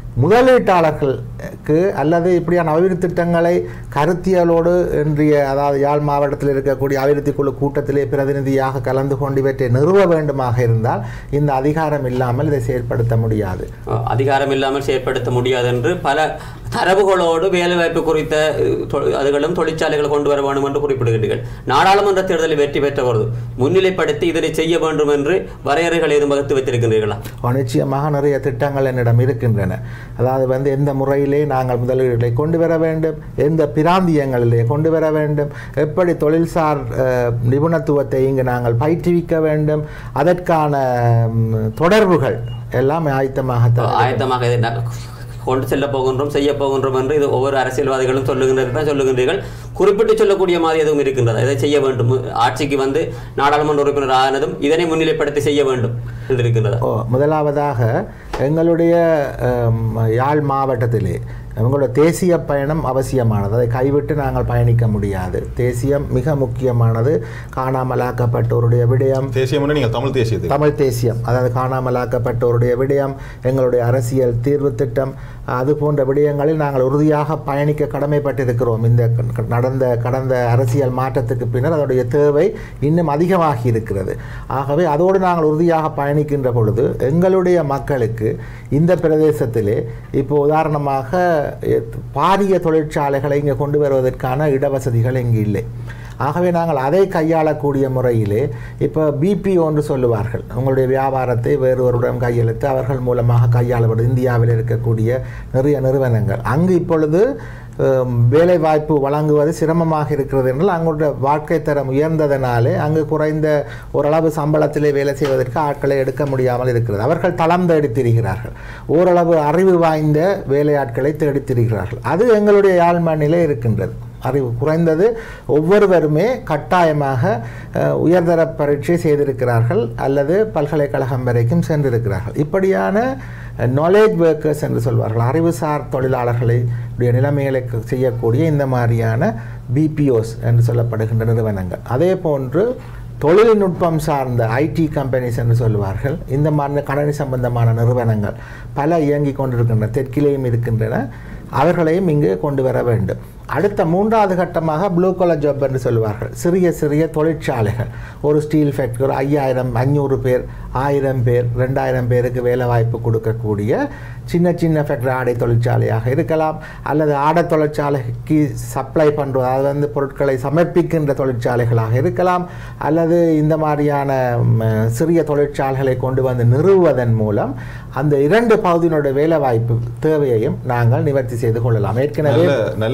முதலீட்டாளர்களுக்கு அல்லது இப்படியான அபிவிருத்தி திட்டங்களை கருத்தியலோடு இன்றைய அதாவது யாழ் மாவட்டத்தில் இருக்கக்கூடிய அபிவிருத்தி குழு கூட்டத்திலே பிரதிநிதியாக கலந்து கொண்டு இவற்றை நிறுவ வேண்டுமாக இருந்தால் இந்த அதிகாரம் இல்லாமல் இதை செயற்படுத்த முடியாது அஹ், அதிகாரம் இல்லாமல் செயற்படுத்த முடியாது என்று பல தரவுகளோடு வேலைவாய்ப்பு குறித்த அஹ், தொ- அதுகளும் தொழிற்சாலைகள் கொண்டு வர வேண்டும் என்று குறிப்பிடுகிறீர்கள் நாடாளுமன்ற தேர்தலில் வெற்றி பெற்ற பொழுது முன்னிலைப்படுத்தி இதனை செய்ய வேண்டும் என்று வரையறைகள் எதுவும் வகுத்து வைத்திருக்கின்றீர்களா நிச்சயமாக நிறைய திட்டங்கள் என்னிடம் இருக்கின்றன அதாவது வந்து எந்த முறையிலே நாங்கள் முதலீடுகளை கொண்டு வர வேண்டும் எந்த பிராந்தியங்களிலே கொண்டு வர வேண்டும் எப்படி தொழில்சார் அஹ், நிபுணத்துவத்தை இங்கு நாங்கள் பயிற்றுவிக்க வேண்டும் அதற்கான ம், தொடர்புகள் எல்லாம் ஆயத்தமாக ஆயத்தமாக இதை ந- கொண்டு செல்ல போகின்றோம் செய்ய போகின்றோம் என்று இது ஒவ்வொரு அரசியல்வாதிகளும் சொல்லுகின்றது தான் சொல்லுகின்றீர்கள் குறிப்பிட்டு சொல்லக்கூடிய மாதிரி எதுவும் இருக்கின்றது இதை செய்ய வேண்டும் ஆட்சிக்கு வந்து நாடாளுமன்ற உறுப்பினர் ஆனதும் இதனை முன்னிலைப்படுத்தி செய்ய வேண்டும் என்று இருக்கின்றது ஓ முதலாவதாக எங்களுடைய அம், யாழ் மாவட்டத்திலே எங்களோட தேசிய பயணம் அவசியமானது அதை கைவிட்டு நாங்கள் பயணிக்க முடியாது தேசியம் மிக முக்கியமானது காணாமலாக்கப்பட்டோருடைய விடயம் தேசியம் நீங்கள் தமிழ் தேசியத்தில் தமிழ் தேசியம் அதாவது காணாமலாக்கப்பட்டோருடைய விடயம் எங்களுடைய அரசியல் தீர்வு திட்டம் அது போன்ற விடயங்களில் நாங்கள் உறுதியாக பயணிக்க கடமைப்பட்டிருக்கிறோம் இந்த க- க- நடந்த கடந்த அரசியல் மாற்றத்துக்கு பின்னர் அதனுடைய தேவை இன்னும் அதிகமாகி இருக்கிறது ஆகவே அதோடு நாங்கள் உறுதியாக பயணிக்கின்ற பொழுது எங்களுடைய மக்களுக்கு இந்த பிரதேசத்திலே இப்போ உதாரணமாக எ- பாரிய தொழிற்சாலைகளை இங்கே கொண்டு வருவதற்கான இடவசதிகள் இங்கு இல்லை ஆகவே நாங்கள் அதை கையாளக்கூடிய முறையிலே இப்போ பிபி ஒன்று சொல்லுவார்கள் உங்களுடைய வியாபாரத்தை வேறொருடன் கையெழுத்து அவர்கள் மூலமாக கையாளப்படும் இந்தியாவில் இருக்கக்கூடிய நிறைய நிறுவனங்கள் அங்கு இப்பொழுது ஹம், வேலை வாய்ப்பு வழங்குவது சிரமமாக இருக்கிறது என்றால் அங்களுடைய வாழ்க்கை தரம் உயர்ந்ததனாலே அங்கு குறைந்த ஓரளவு சம்பளத்திலே வேலை செய்வதற்கு ஆட்களை எடுக்க முடியாமல் இருக்கிறது அவர்கள் தளம் தேடித் திரிகிறார்கள் ஓரளவு அறிவு வாய்ந்த வேலையாட்களை தேடித் திரிகிறார்கள் அது எங்களுடைய யாழ்மண்ணிலே இருக்கின்றது அறிவு குறைந்தது ஒவ்வொருவருமே கட்டாயமாக அஹ், உயர்தர பரீட்சை செய்திருக்கிறார்கள் அல்லது பல்கலைக்கழகம் வரைக்கும் சென்றிருக்கிறார்கள் இப்படியான நாலேஜ் ஒர்க்கர்ஸ் என்று சொல்வார்கள் அறிவுசார் தொழிலாளர்களை உடைய நிலைமைகளை க- செய்யக்கூடிய இந்த மாதிரியான பிபிஓஸ் என்று சொல்லப்படுகின்ற நிறுவனங்கள் அதே போன்று தொழில்நுட்பம் சார்ந்த ஐடி கம்பெனிஸ் என்று சொல்லுவார்கள் இந்த மாதிரி கணனி சம்பந்தமான நிறுவனங்கள் பல இயங்கிக் கொண்டிருக்கின்றன தெற்கிலேயும் இருக்கின்றன அவர்களையும் இங்கு கொண்டு வர வேண்டும் அடுத்த மூன்றாவது கட்டமாக ப்ளூ கலர் ஜாப் என்று சொல்லுவார்கள் சிறிய சிறிய தொழிற்சாலைகள் ஒரு ஸ்டீல் ஃபேக்டரி ஒரு ஐயாயிரம் அஞ்சூறு பேர் ஆயிரம் பேர் ரெண்டாயிரம் பேருக்கு வேலை வாய்ப்பு கொடுக்கக்கூடிய சின்ன சின்ன ஃபேக்டரி ஆடை தொழிற்சாலையாக இருக்கலாம் அல்லது ஆடை தொழிற்சாலைக்கு சப்ளை பண்ணுறது அது வந்து பொருட்களை சமர்ப்பிக்கின்ற தொழிற்சாலைகளாக இருக்கலாம் அல்லது இந்த மாதிரியான ம், சிறிய தொழிற்சாலைகளை கொண்டு வந்து நிறுவுவதன் மூலம் அந்த இரண்டு பகுதியினுடைய வேலை வாய்ப்பு தேவையையும் நாங்கள் நிவர்த்தி செய்து கொள்ளலாம் ஏற்கனவே நல்ல நல்ல திட்டங்களை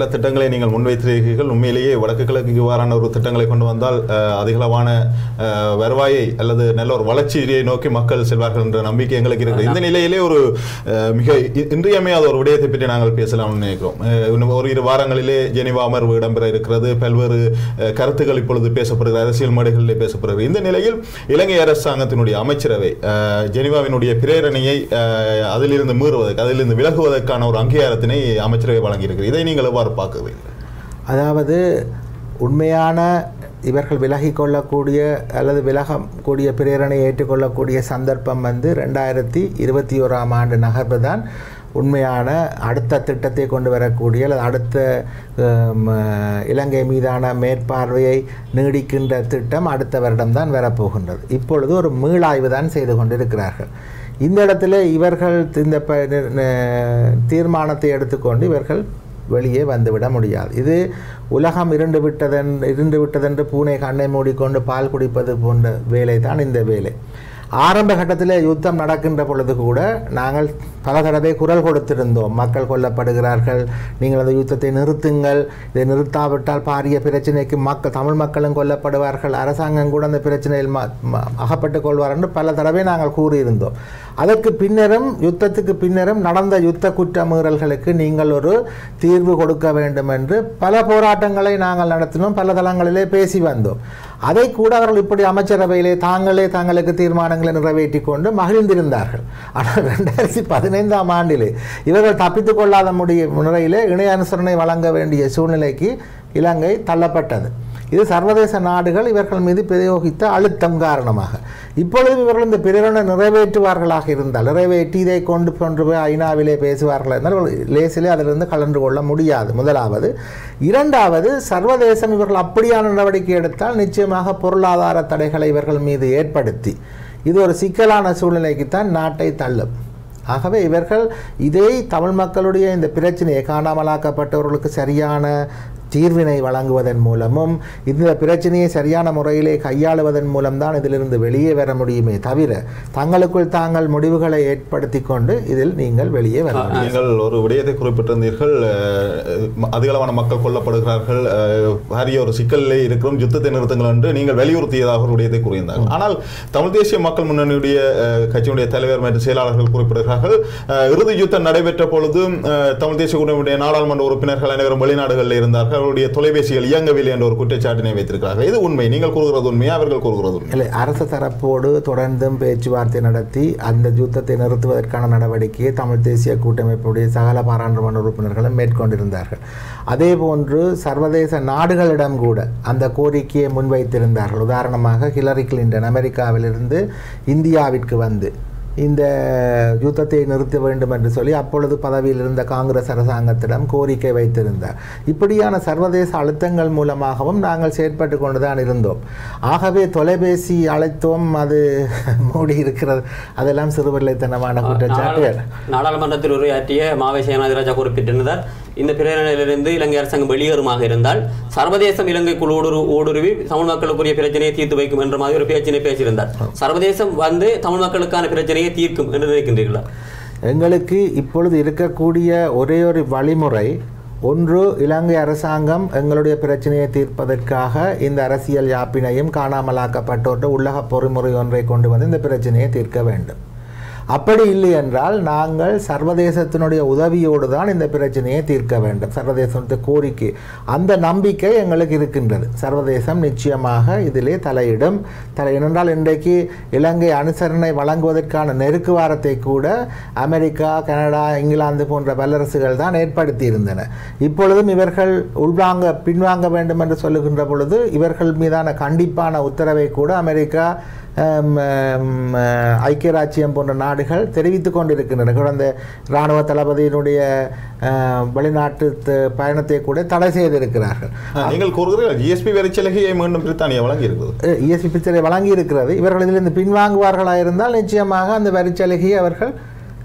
திட்டங்களை நீங்கள் முன்வைத்திருக்கிறீர்கள் உண்மையிலேயே வடக்கு கிழக்கு இவ்வாறான ஒரு திட்டங்களை கொண்டு வந்தால் அஹ், அதிகளவான அஹ், வருவாயை அல்லது நல்ல ஒரு வளர்ச்சியை நோக்கி மக்கள் செல்வார்கள் என்ற நம்பிக்கை எங்களுக்கு இருக்குது இந்த நிலையிலே ஒரு அஹ், மிக இ- இன்றியமையாத ஒரு விடயத்தை பற்றி நாங்கள் பேசலாம்னு நினைக்கிறோம் அஹ், இன்னும் ஒரு இரு வாரங்களிலே ஜெனிவா அமர்வு இடம்பெற இருக்கிறது பல்வேறு அஹ், கருத்துக்கள் இப்பொழுது பேசப்படுகிற அரசியல் மேடைகளிலே பேசப்படுகிறது இந்த நிலையில் இலங்கை அரசாங்கத்தினுடைய அமைச்சரவை அஹ், ஜெனிவாவினுடைய பிரேரணையை அஹ், அதிலிருந்து மீறுவதற்கு அதிலிருந்து விலகுவதற்கான ஒரு அங்கீகாரத்தினை அமைச்சரவை வழங்கியிருக்கிறது இதை நீங்கள் எவ்வாறு பார்க்குறீர்கள் அதாவது உண்மையான இவர்கள் விலகிக் கொள்ளக்கூடிய அல்லது விலகக்கூடிய பிரேரணை ஏற்றுக்கொள்ளக்கூடிய சந்தர்ப்பம் வந்து ரெண்டாயிரத்தி இருபத்தி ஓராம் ஆண்டு நகர்வு தான் உண்மையான அடுத்த திட்டத்தை கொண்டு வரக்கூடிய அல்லது அடுத்த ஹம், இலங்கை மீதான மேற்பார்வையை நீடிக்கின்ற திட்டம் அடுத்த வருடம்தான் வரப்போகின்றது இப்பொழுது ஒரு மீளாய்வு தான் செய்து கொண்டிருக்கிறார்கள் இந்த இடத்துல இவர்கள் இந்த ப- நி- நி- தீர்மானத்தை எடுத்துக்கொண்டு இவர்கள் வெளியே வந்துவிட முடியாது இது உலகம் இருண்டு விட்டதென் இருண்டு விட்டதென்று பூனை கண்ணை மூடிக்கொண்டு பால் குடிப்பது போன்ற வேலை தான் இந்த வேலை ஆரம்ப கட்டத்தில் யுத்தம் நடக்கின்ற பொழுது கூட நாங்கள் பல தடவை குரல் கொடுத்திருந்தோம் மக்கள் கொல்லப்படுகிறார்கள் நீங்கள் அந்த யுத்தத்தை நிறுத்துங்கள் இதை நிறுத்தாவிட்டால் பாரிய பிரச்சனைக்கு மக்கள் தமிழ் மக்களும் கொல்லப்படுவார்கள் அரசாங்கம் கூட அந்த பிரச்சனையில் ம- ம- அகப்பட்டுக் கொள்வார் என்று பல தடவை நாங்கள் கூறியிருந்தோம் அதற்கு பின்னரும் யுத்தத்துக்கு பின்னரும் நடந்த யுத்த குற்ற மீறல்களுக்கு நீங்கள் ஒரு தீர்வு கொடுக்க வேண்டும் என்று பல போராட்டங்களை நாங்கள் நடத்தினோம் பல தளங்களிலே பேசி வந்தோம் அதை கூட அவர்கள் இப்படி அமைச்சரவையிலே தாங்களே தங்களுக்கு தீர்மானங்களை நிறைவேற்றி கொண்டு மகிழ்ந்திருந்தார்கள் ஆனால் ரெண்டாயிரத்தி பதினைந்தாம் ஆண்டிலே இவர்கள் தப்பித்துக் கொள்ளாத முடிய முறையிலே இணைய அனுசரணை வழங்க வேண்டிய சூழ்நிலைக்கு இலங்கை தள்ளப்பட்டது இது சர்வதேச நாடுகள் இவர்கள் மீது பிரயோகித்த அழுத்தம் காரணமாக இப்பொழுதும் இவர்கள் இந்த பிரேரணை நிறைவேற்றுவார்களாக இருந்தால் நிறைவேற்றி இதை கொண்டு கொண்டு போய் ஐநாவிலே பேசுவார்கள் என்றால் இவர்கள் லேசிலே அதிலிருந்து கலந்து கொள்ள முடியாது முதலாவது இரண்டாவது சர்வதேசம் இவர்கள் அப்படியான நடவடிக்கை எடுத்தால் நிச்சயமாக பொருளாதார தடைகளை இவர்கள் மீது ஏற்படுத்தி இது ஒரு சிக்கலான சூழ்நிலைக்குத்தான் நாட்டை தள்ளும் ஆகவே இவர்கள் இதை தமிழ் மக்களுடைய இந்த பிரச்சனையை காணாமலாக்கப்பட்டவர்களுக்கு சரியான தீர்வினை வழங்குவதன் மூலமும் இந்த பிரச்சனையை சரியான முறையிலே கையாளுவதன் மூலம்தான் இதிலிருந்து வெளியே வர முடியுமே தவிர தங்களுக்குள் தாங்கள் முடிவுகளை ஏற்படுத்தி கொண்டு இதில் நீங்கள் வெளியே வர முடியும் நீங்கள் ஒரு விடயத்தை குறிப்பிட்டிருந்தீர்கள் அஹ், ம- அதிகளவான மக்கள் கொல்லப்படுகிறார்கள் அஹ், பாரிய ஒரு சிக்கலிலே இருக்கிறோம் யுத்தத்தை நிறுத்துங்கள் என்று நீங்கள் வலியுறுத்தியதாக ஒரு விடயத்தை கூறியிருந்தார்கள் ஆனால் தமிழ் தேசிய மக்கள் முன்னணியுடைய அஹ், கட்சியினுடைய தலைவர் மற்றும் செயலாளர்கள் குறிப்பிடுகிறார்கள் அஹ், இறுதி யுத்தம் நடைபெற்ற பொழுது அஹ், தமிழ் தேசிய கூட்டணியுடைய நாடாளுமன்ற உறுப்பினர்கள் அனைவரும் வெளிநாடுகளில் இருந்தார்கள் அவருடைய தொலைபேசிகள் இயங்கவில்லை என்ற ஒரு குற்றச்சாட்டினை வைத்திருக்கிறார்கள் இது உண்மை நீங்கள் கூறுகிறது உண்மையா அவர்கள் கூறுகிறது உண்மை இல்லை அரசு தரப்போடு தொடர்ந்தும் பேச்சுவார்த்தை நடத்தி அந்த யுத்தத்தை நிறுத்துவதற்கான நடவடிக்கையை தமிழ் தேசிய கூட்டமைப்புடைய சகல பாராளுமன்ற உறுப்பினர்களும் மேற்கொண்டிருந்தார்கள் அதே போன்று சர்வதேச நாடுகளிடம் கூட அந்த கோரிக்கையை முன்வைத்திருந்தார்கள் உதாரணமாக ஹிலரி கிளின்டன் அமெரிக்காவிலிருந்து இந்தியாவிற்கு வந்து இந்த யுத்தத்தை நிறுத்த வேண்டும் என்று சொல்லி அப்பொழுது பதவியில் இருந்த காங்கிரஸ் அரசாங்கத்திடம் கோரிக்கை வைத்திருந்தார் இப்படியான சர்வதேச அழுத்தங்கள் மூலமாகவும் நாங்கள் செயற்பட்டு கொண்டுதான் இருந்தோம் ஆகவே தொலைபேசி அழைத்தோம் அது மூடி இருக்கிறது அதெல்லாம் சிறுபிள்ளைத்தனமான குற்றச்சாட்டு நாடாளுமன்றத்தில் உரையாற்றிய மாவை சேனாதிராஜா குறிப்பிட்டிருந்தார் இந்த பிரேரணையிலிருந்து இலங்கை அரசாங்கம் வெளியேறுமாக இருந்தால் சர்வதேசம் இலங்கைக்குள் ஊடுரு ஊடுருவி தமிழ் மக்களுக்குரிய பிரச்சனையை தீர்த்து வைக்கும் என்ற மாதிரி ஒரு பேச்சினை பேசியிருந்தார் சர்வதேசம் வந்து தமிழ் மக்களுக்கான பிரச்சனையை தீர்க்கும் என்று நினைக்கின்றீர்களா எங்களுக்கு இப்பொழுது இருக்கக்கூடிய ஒரே ஒரு வழிமுறை ஒன்று இலங்கை அரசாங்கம் எங்களுடைய பிரச்சனையை தீர்ப்பதற்காக இந்த அரசியல் யாப்பினையும் காணாமலாக்கப்பட்டோர் உள்ளக பொறிமுறை ஒன்றை கொண்டு வந்து இந்த பிரச்சனையை தீர்க்க வேண்டும் அப்படி இல்லை என்றால் நாங்கள் சர்வதேசத்தினுடைய உதவியோடு தான் இந்த பிரச்சனையை தீர்க்க வேண்டும் சர்வதேசத்தின் கோரிக்கை அந்த நம்பிக்கை எங்களுக்கு இருக்கின்றது சர்வதேசம் நிச்சயமாக இதிலே தலையிடும் தலை ஏனென்றால் இன்றைக்கு இலங்கை அனுசரணை வழங்குவதற்கான நெருக்குவாரத்தை கூட அமெரிக்கா கனடா இங்கிலாந்து போன்ற வல்லரசுகள் தான் ஏற்படுத்தி இருந்தன இப்பொழுதும் இவர்கள் உள்வாங்க பின்வாங்க வேண்டும் என்று சொல்லுகின்ற பொழுது இவர்கள் மீதான கண்டிப்பான உத்தரவை கூட அமெரிக்கா ஹம், ஹம், ஐக்கிய ராச்சியம் போன்ற நாடுகள் தெரிவித்துக் கொண்டிருக்கின்றன கடந்த இராணுவ தளபதியினுடைய அஹ், வெளிநாட்டு த- பயணத்தை கூட தடை செய்திருக்கிறார்கள் அஹ், நீங்கள் கூறுகிறீர்கள் ஜிஎஸ்பி வரிச்சலுகையை மீண்டும் பிரித்தானியா வழங்கி இருக்குது இஎஸ்பி பிக்சரை வழங்கி இருக்கிறது இவர்கள் இதிலிருந்து பின்வாங்குவார்களாக இருந்தால் நிச்சயமாக அந்த வரிச்சலுகையை அவர்கள்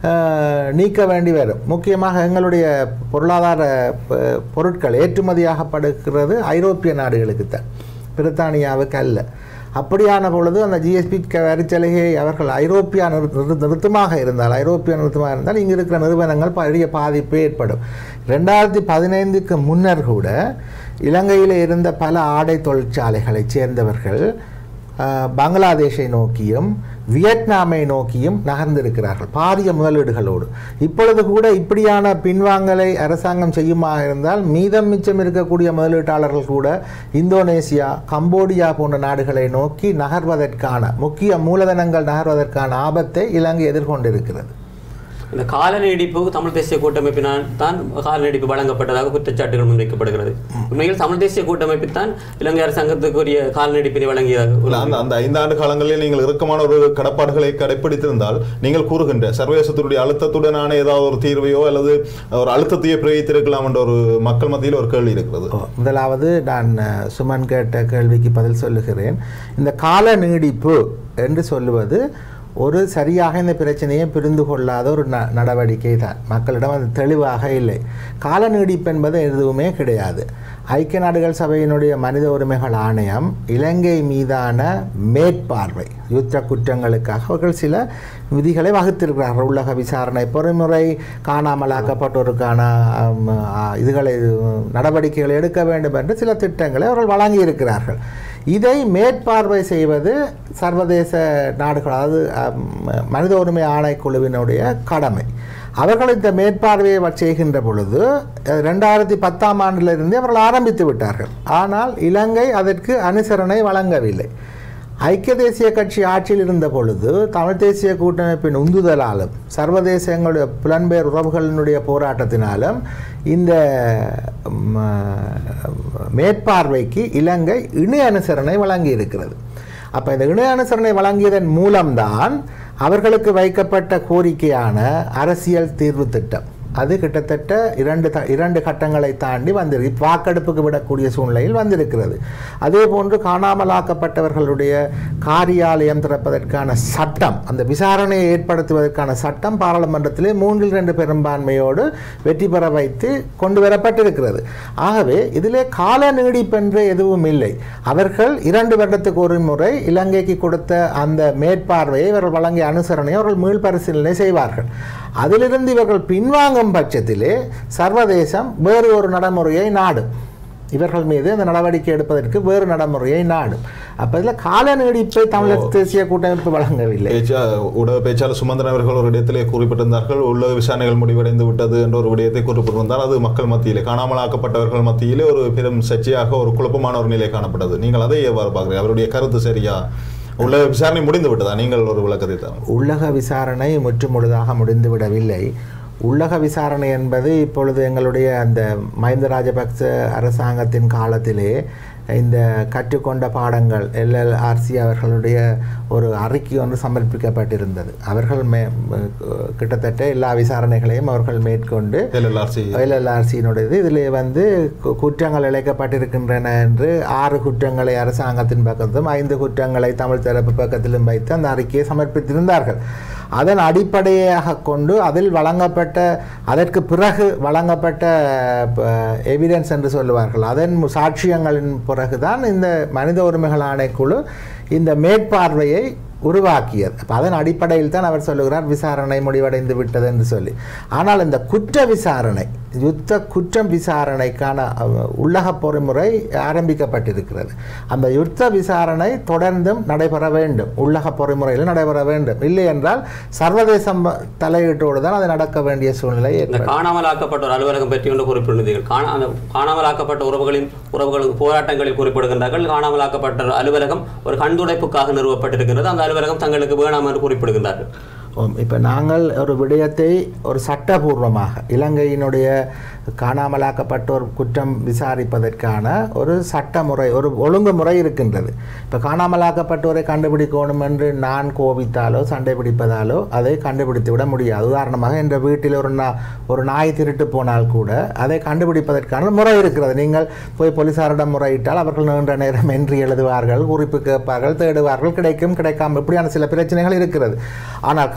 அஹ், நீக்க வேண்டி வரும் முக்கியமாக எங்களுடைய பொருளாதார ப- பொருட்கள் ஏற்றுமதியாகப்படுகிறது ஐரோப்பிய நாடுகளுக்கு தான் பிரித்தானியாவுக்கு அல்ல அப்படியான பொழுது அந்த ஜிஎஸ்பி வரிச்சலுகையை அவர்கள் ஐரோப்பியா நிறு- நிறு- நிறுத்தமாக இருந்தால் ஐரோப்பிய நிறுத்தமாக இருந்தால் இங்கே இருக்கிற நிறுவனங்கள் பெரிய பாதிப்பு ஏற்படும் ரெண்டாயிரத்தி பதினைந்துக்கு முன்னர் கூட இலங்கையில் இருந்த பல ஆடை தொழிற்சாலைகளைச் சேர்ந்தவர்கள் அஹ், பங்களாதேஷை நோக்கியும் வியட்நாமை நோக்கியும் நகர்ந்திருக்கிறார்கள் பாரிய முதலீடுகளோடு இப்பொழுது கூட இப்படியான பின்வாங்கலை அரசாங்கம் செய்யுமாக இருந்தால் மீதம் மிச்சம் இருக்கக்கூடிய முதலீட்டாளர்கள் கூட இந்தோனேசியா கம்போடியா போன்ற நாடுகளை நோக்கி நகர்வதற்கான முக்கிய மூலதனங்கள் நகர்வதற்கான ஆபத்தை இலங்கை எதிர்கொண்டிருக்கிறது இந்த கால நீடிப்பு தமிழ் தேசிய கூட்டமைப்பினால் தான் கால நீடிப்பு வழங்கப்பட்டதாக குற்றச்சாட்டுகள் முன்வைக்கப்படுகிறது உண்மையில் தமிழ் தேசிய கூட்டமைப்பு தான் இலங்கை அரசாங்கத்துக்குரிய கால நீடிப்பினை வழங்கியதாக இல்ல, அந்த அந்த ஐந்தாண்டு காலங்களில் நீங்கள் இறுக்கமான ஒரு கடப்பாடுகளை கடைப்பிடித்திருந்தால் நீங்கள் கூறுகின்ற சர்வதேசத்தினுடைய அழுத்தத்துடனான ஏதாவது ஒரு தீர்வையோ அல்லது ஒரு அழுத்தத்தையோ பிரயோகித்திருக்கலாம் என்ற ஒரு மக்கள் மத்தியில் ஒரு கேள்வி இருக்கிறது ஓ, முதலாவது நான் அஹ், சுமன் கேட்ட கேள்விக்கு பதில் சொல்லுகிறேன் இந்த கால நீடிப்பு என்று சொல்லுவது ஒரு சரியாக இந்த பிரச்சனையை புரிந்து கொள்ளாத ஒரு ந நடவடிக்கை தான் மக்களிடம் அது தெளிவாக இல்லை கால நீடிப்பு என்பது எதுவுமே கிடையாது ஐக்கிய நாடுகள் சபையினுடைய மனித உரிமைகள் ஆணையம் இலங்கை மீதான மேற்பார்வை யுத்த குற்றங்களுக்காக அவர்கள் சில விதிகளை வகுத்திருக்கிறார்கள் உள்ளக விசாரணை பொறிமுறை காணாமலாக்கப்பட்டோருக்கான ஆம், ஆ, இதுகளை நடவடிக்கைகளை எடுக்க வேண்டும் என்று சில திட்டங்களை அவர்கள் வழங்கியிருக்கிறார்கள் இதை மேற்பார்வை செய்வது சர்வதேச நாடுகள் அதாவது ஆம், மனித உரிமை ஆணைக்குழுவினுடைய கடமை அவர்கள் இந்த மேற்பார்வையை வ- செய்கின்ற பொழுது அஹ், ரெண்டாயிரத்தி பத்தாம் ஆண்டிலிருந்து அவர்கள் ஆரம்பித்து விட்டார்கள் ஆனால் இலங்கை அதற்கு அனுசரணை வழங்கவில்லை ஐக்கிய தேசிய கட்சி ஆட்சியில் இருந்த பொழுது தமிழ் தேசிய கூட்டமைப்பின் உந்துதலாலும் சர்வதேச எங்களுடைய புலன்பெயர் உறவுகளினுடைய போராட்டத்தினாலும் இந்த ம், மேற்பார்வைக்கு இலங்கை இணை அனுசரணை வழங்கி இருக்கிறது அப்போ இந்த இணை அனுசரணை வழங்கியதன் மூலம்தான் அவர்களுக்கு வைக்கப்பட்ட கோரிக்கையான அரசியல் தீர்வு திட்டம் அது கிட்டத்தட்ட இரண்டு த இரண்டு கட்டங்களை தாண்டி வந்திருக்கு வாக்கெடுப்புக்கு விடக்கூடிய சூழ்நிலையில் வந்திருக்கிறது அதே போன்று காணாமலாக்கப்பட்டவர்களுடைய காரியாலயம் திறப்பதற்கான சட்டம் அந்த விசாரணையை ஏற்படுத்துவதற்கான சட்டம் பாராளுமன்றத்திலே மூன்றில் இரண்டு பெரும்பான்மையோடு வெற்றி பெற வைத்து கொண்டு வரப்பட்டிருக்கிறது ஆகவே இதிலே கால நீடிப்பென்று எதுவும் இல்லை அவர்கள் இரண்டு வருடத்துக்கு ஒரு முறை இலங்கைக்கு கொடுத்த அந்த மேற்பார்வையை இவர்கள் வழங்கிய அனுசரணையை அவர்கள் மீள்பரிசீலனை செய்வார்கள் அதிலிருந்து இவர்கள் பின்வாங்கும் பட்சத்திலே சர்வதேசம் வேறு ஒரு நடைமுறையை நாடும் இவர்கள் மீது அந்த நடவடிக்கை எடுப்பதற்கு வேறு நடைமுறையை நாடும் அப்போ இதில் கால நீடிப்பை தமிழர் தேசிய கூட்டமைப்பு வழங்கவில்லை பேச்சா ஊடக பேச்சாளர் சுமந்திரன் அவர்கள் ஒரு இடத்திலே குறிப்பிட்டிருந்தார்கள் உள்ள விசாரணைகள் முடிவடைந்து விட்டது என்ற ஒரு விடயத்தை குறிப்பிட்டிருந்தால் அது மக்கள் மத்தியிலே காணாமலாக்கப்பட்டவர்கள் மத்தியிலே ஒரு பெரும் சர்ச்சையாக ஒரு குழப்பமான ஒரு நிலை காணப்பட்டது நீங்கள் அதை எவ்வாறு பார்க்கிறீங்க அவருடைய கருத்து சரியா உள்ள விசாரணை முடிந்து விட்டதா நீங்கள் ஒரு விளக்கத்தை தாருங்கள் உள்ளக விசாரணை முற்று முழுதாக முடிந்துவிடவில்லை உள்ளக விசாரணை என்பது இப்பொழுது எங்களுடைய அந்த மஹிந்த ராஜபக்ச அரசாங்கத்தின் காலத்திலே இந்த கற்றுக்கொண்ட பாடங்கள் எல்எல்ஆர்சி அவர்களுடைய ஒரு அறிக்கை ஒன்று சமர்ப்பிக்கப்பட்டிருந்தது அவர்கள் மே கிட்டத்தட்ட எல்லா விசாரணைகளையும் அவர்கள் மேற்கொண்டு எல்எல்ஆர்சி எல்எல்ஆர்சியினுடையது இதில் வந்து கு- குற்றங்கள் இழைக்கப்பட்டிருக்கின்றன என்று ஆறு குற்றங்களை அரசாங்கத்தின் பக்கத்திலும் ஐந்து குற்றங்களை தமிழ் தரப்பு பக்கத்திலும் வைத்து அந்த அறிக்கையை சமர்ப்பித்திருந்தார்கள் அதன் அடிப்படையாக கொண்டு அதில் வழங்கப்பட்ட அதற்கு பிறகு வழங்கப்பட்ட எவிடன்ஸ் என்று சொல்லுவார்கள் அதன் மு- சாட்சியங்களின் பிறகுதான் இந்த மனித உரிமைகள் ஆணைக்குழு இந்த மேற்பார்வையை உருவாக்கியது அப்ப அதன் அடிப்படையில் தான் அவர் சொல்லுகிறார் விசாரணை முடிவடைந்து விட்டது என்று சொல்லி ஆனால் இந்த குற்ற விசாரணை யுத்த குற்றம் விசாரணைக்கான அஹ், உள்ளக பொறிமுறை ஆரம்பிக்கப்பட்டிருக்கிறது அந்த யுத்த விசாரணை தொடர்ந்தும் நடைபெற வேண்டும் உள்ளக பொறிமுறையில் நடைபெற வேண்டும் இல்லை என்றால் சர்வதேசம் தலையீட்டோடு தான் அது நடக்க வேண்டிய சூழ்நிலை இந்த ஏற்படும் காணாமலாக்கப்பட்ட ஒரு அலுவலகம் பற்றி ஒன்று குறிப்பிடுகிறீர்கள் காண அந்த காணாமலாக்கப்பட்ட உறவுகளின் உறவுகள் போராட்டங்களில் குறிப்பிடுகின்றார்கள் காணாமலாக்கப்பட்ட அலுவலகம் ஒரு கண்துடைப்புக்காக நிறுவப்பட்டிருக்கிறது அந்த அலுவலகம் தங்களுக்கு வேணாம் என்று குறிப்பிடுகின்றார்கள் இப்போ நாங்கள் ஒரு விடயத்தை ஒரு சட்டபூர்வமாக இலங்கையினுடைய காணாமலாக்கப்பட்டோர் குற்றம் விசாரிப்பதற்கான ஒரு சட்டமுறை ஒரு ஒழுங்குமுறை இருக்கின்றது இப்போ காணாமலாக்கப்பட்டோரை கண்டுபிடிக்கணும் என்று நான் கோபித்தாலோ சண்டை பிடிப்பதாலோ அதை கண்டுபிடித்து விட முடியாது உதாரணமாக என்ற வீட்டில் ஒரு நா ஒரு நாய் திருட்டு போனால் கூட அதை கண்டுபிடிப்பதற்கான முறை இருக்கிறது நீங்கள் போய் போலீசாரிடம் முறையிட்டால் அவர்கள் நீண்ட நேரம் என்று எழுதுவார்கள் குறிப்பு கேட்பார்கள் தேடுவார்கள் கிடைக்கும் கிடைக்காம இப்படியான சில பிரச்சனைகள் இருக்கிறது ஆனால்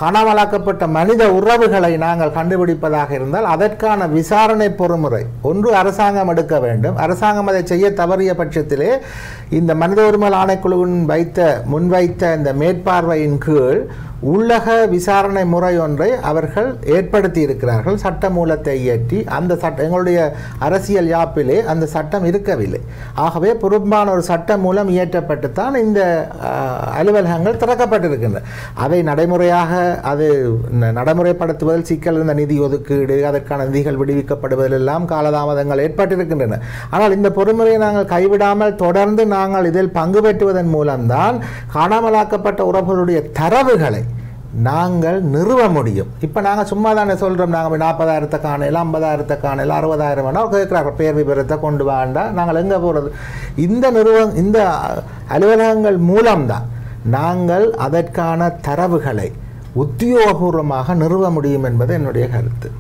காணாமலாக்கப்பட்ட மனித உறவுகளை நாங்கள் கண்டுபிடிப்பதாக இருந்தால் அதற்கான விசாரணை பொறுமுறை ஒன்று அரசாங்கம் எடுக்க வேண்டும் அரசாங்கம் அதை செய்ய தவறிய பட்சத்திலே இந்த மனித உரிமை ஆணைக்குழுவின் வைத்த முன்வைத்த இந்த மேற்பார்வையின் கீழ் உள்ளக விசாரணை முறை ஒன்றை அவர்கள் ஏற்படுத்தி இருக்கிறார்கள் சட்ட மூலத்தை இயற்றி அந்த சட்ட எங்களுடைய அரசியல் யாப்பிலே அந்த சட்டம் இருக்கவில்லை ஆகவே பொறுப்பான ஒரு சட்ட மூலம் இயற்றப்பட்டு தான் இந்த அஹ், அலுவலகங்கள் திறக்கப்பட்டிருக்கின்றன அதை நடைமுறையாக அது ந- நடைமுறைப்படுத்துவதில் சிக்கல் இருந்த நிதி ஒதுக்கீடு அதற்கான நிதிகள் விடுவிக்கப்படுவதில் எல்லாம் காலதாமதங்கள் ஏற்பட்டிருக்கின்றன ஆனால் இந்த பொறுமுறையை நாங்கள் கைவிடாமல் தொடர்ந்து நாங்கள் இதில் பங்கு பெற்றுவதன் மூலம்தான் காணாமலாக்கப்பட்ட உறவுகளுடைய தரவுகளை நாங்கள் நிறுவ முடியும் இப்போ நாங்கள் சும்மா தானே சொல்கிறோம் நாங்கள் நாற்பதாயிரத்தை காணையில் ஐம்பதாயிரத்தை காணையில் அறுபதாயிரம் வேணால் கேட்குறாங்க பேர் விவரத்தை கொண்டு வாண்டா நாங்கள் எங்கே போகிறது இந்த நிறுவ இந்த அலுவலகங்கள் மூலம்தான் நாங்கள் அதற்கான தரவுகளை உத்தியோகபூர்வமாக நிறுவ முடியும் என்பது என்னுடைய கருத்து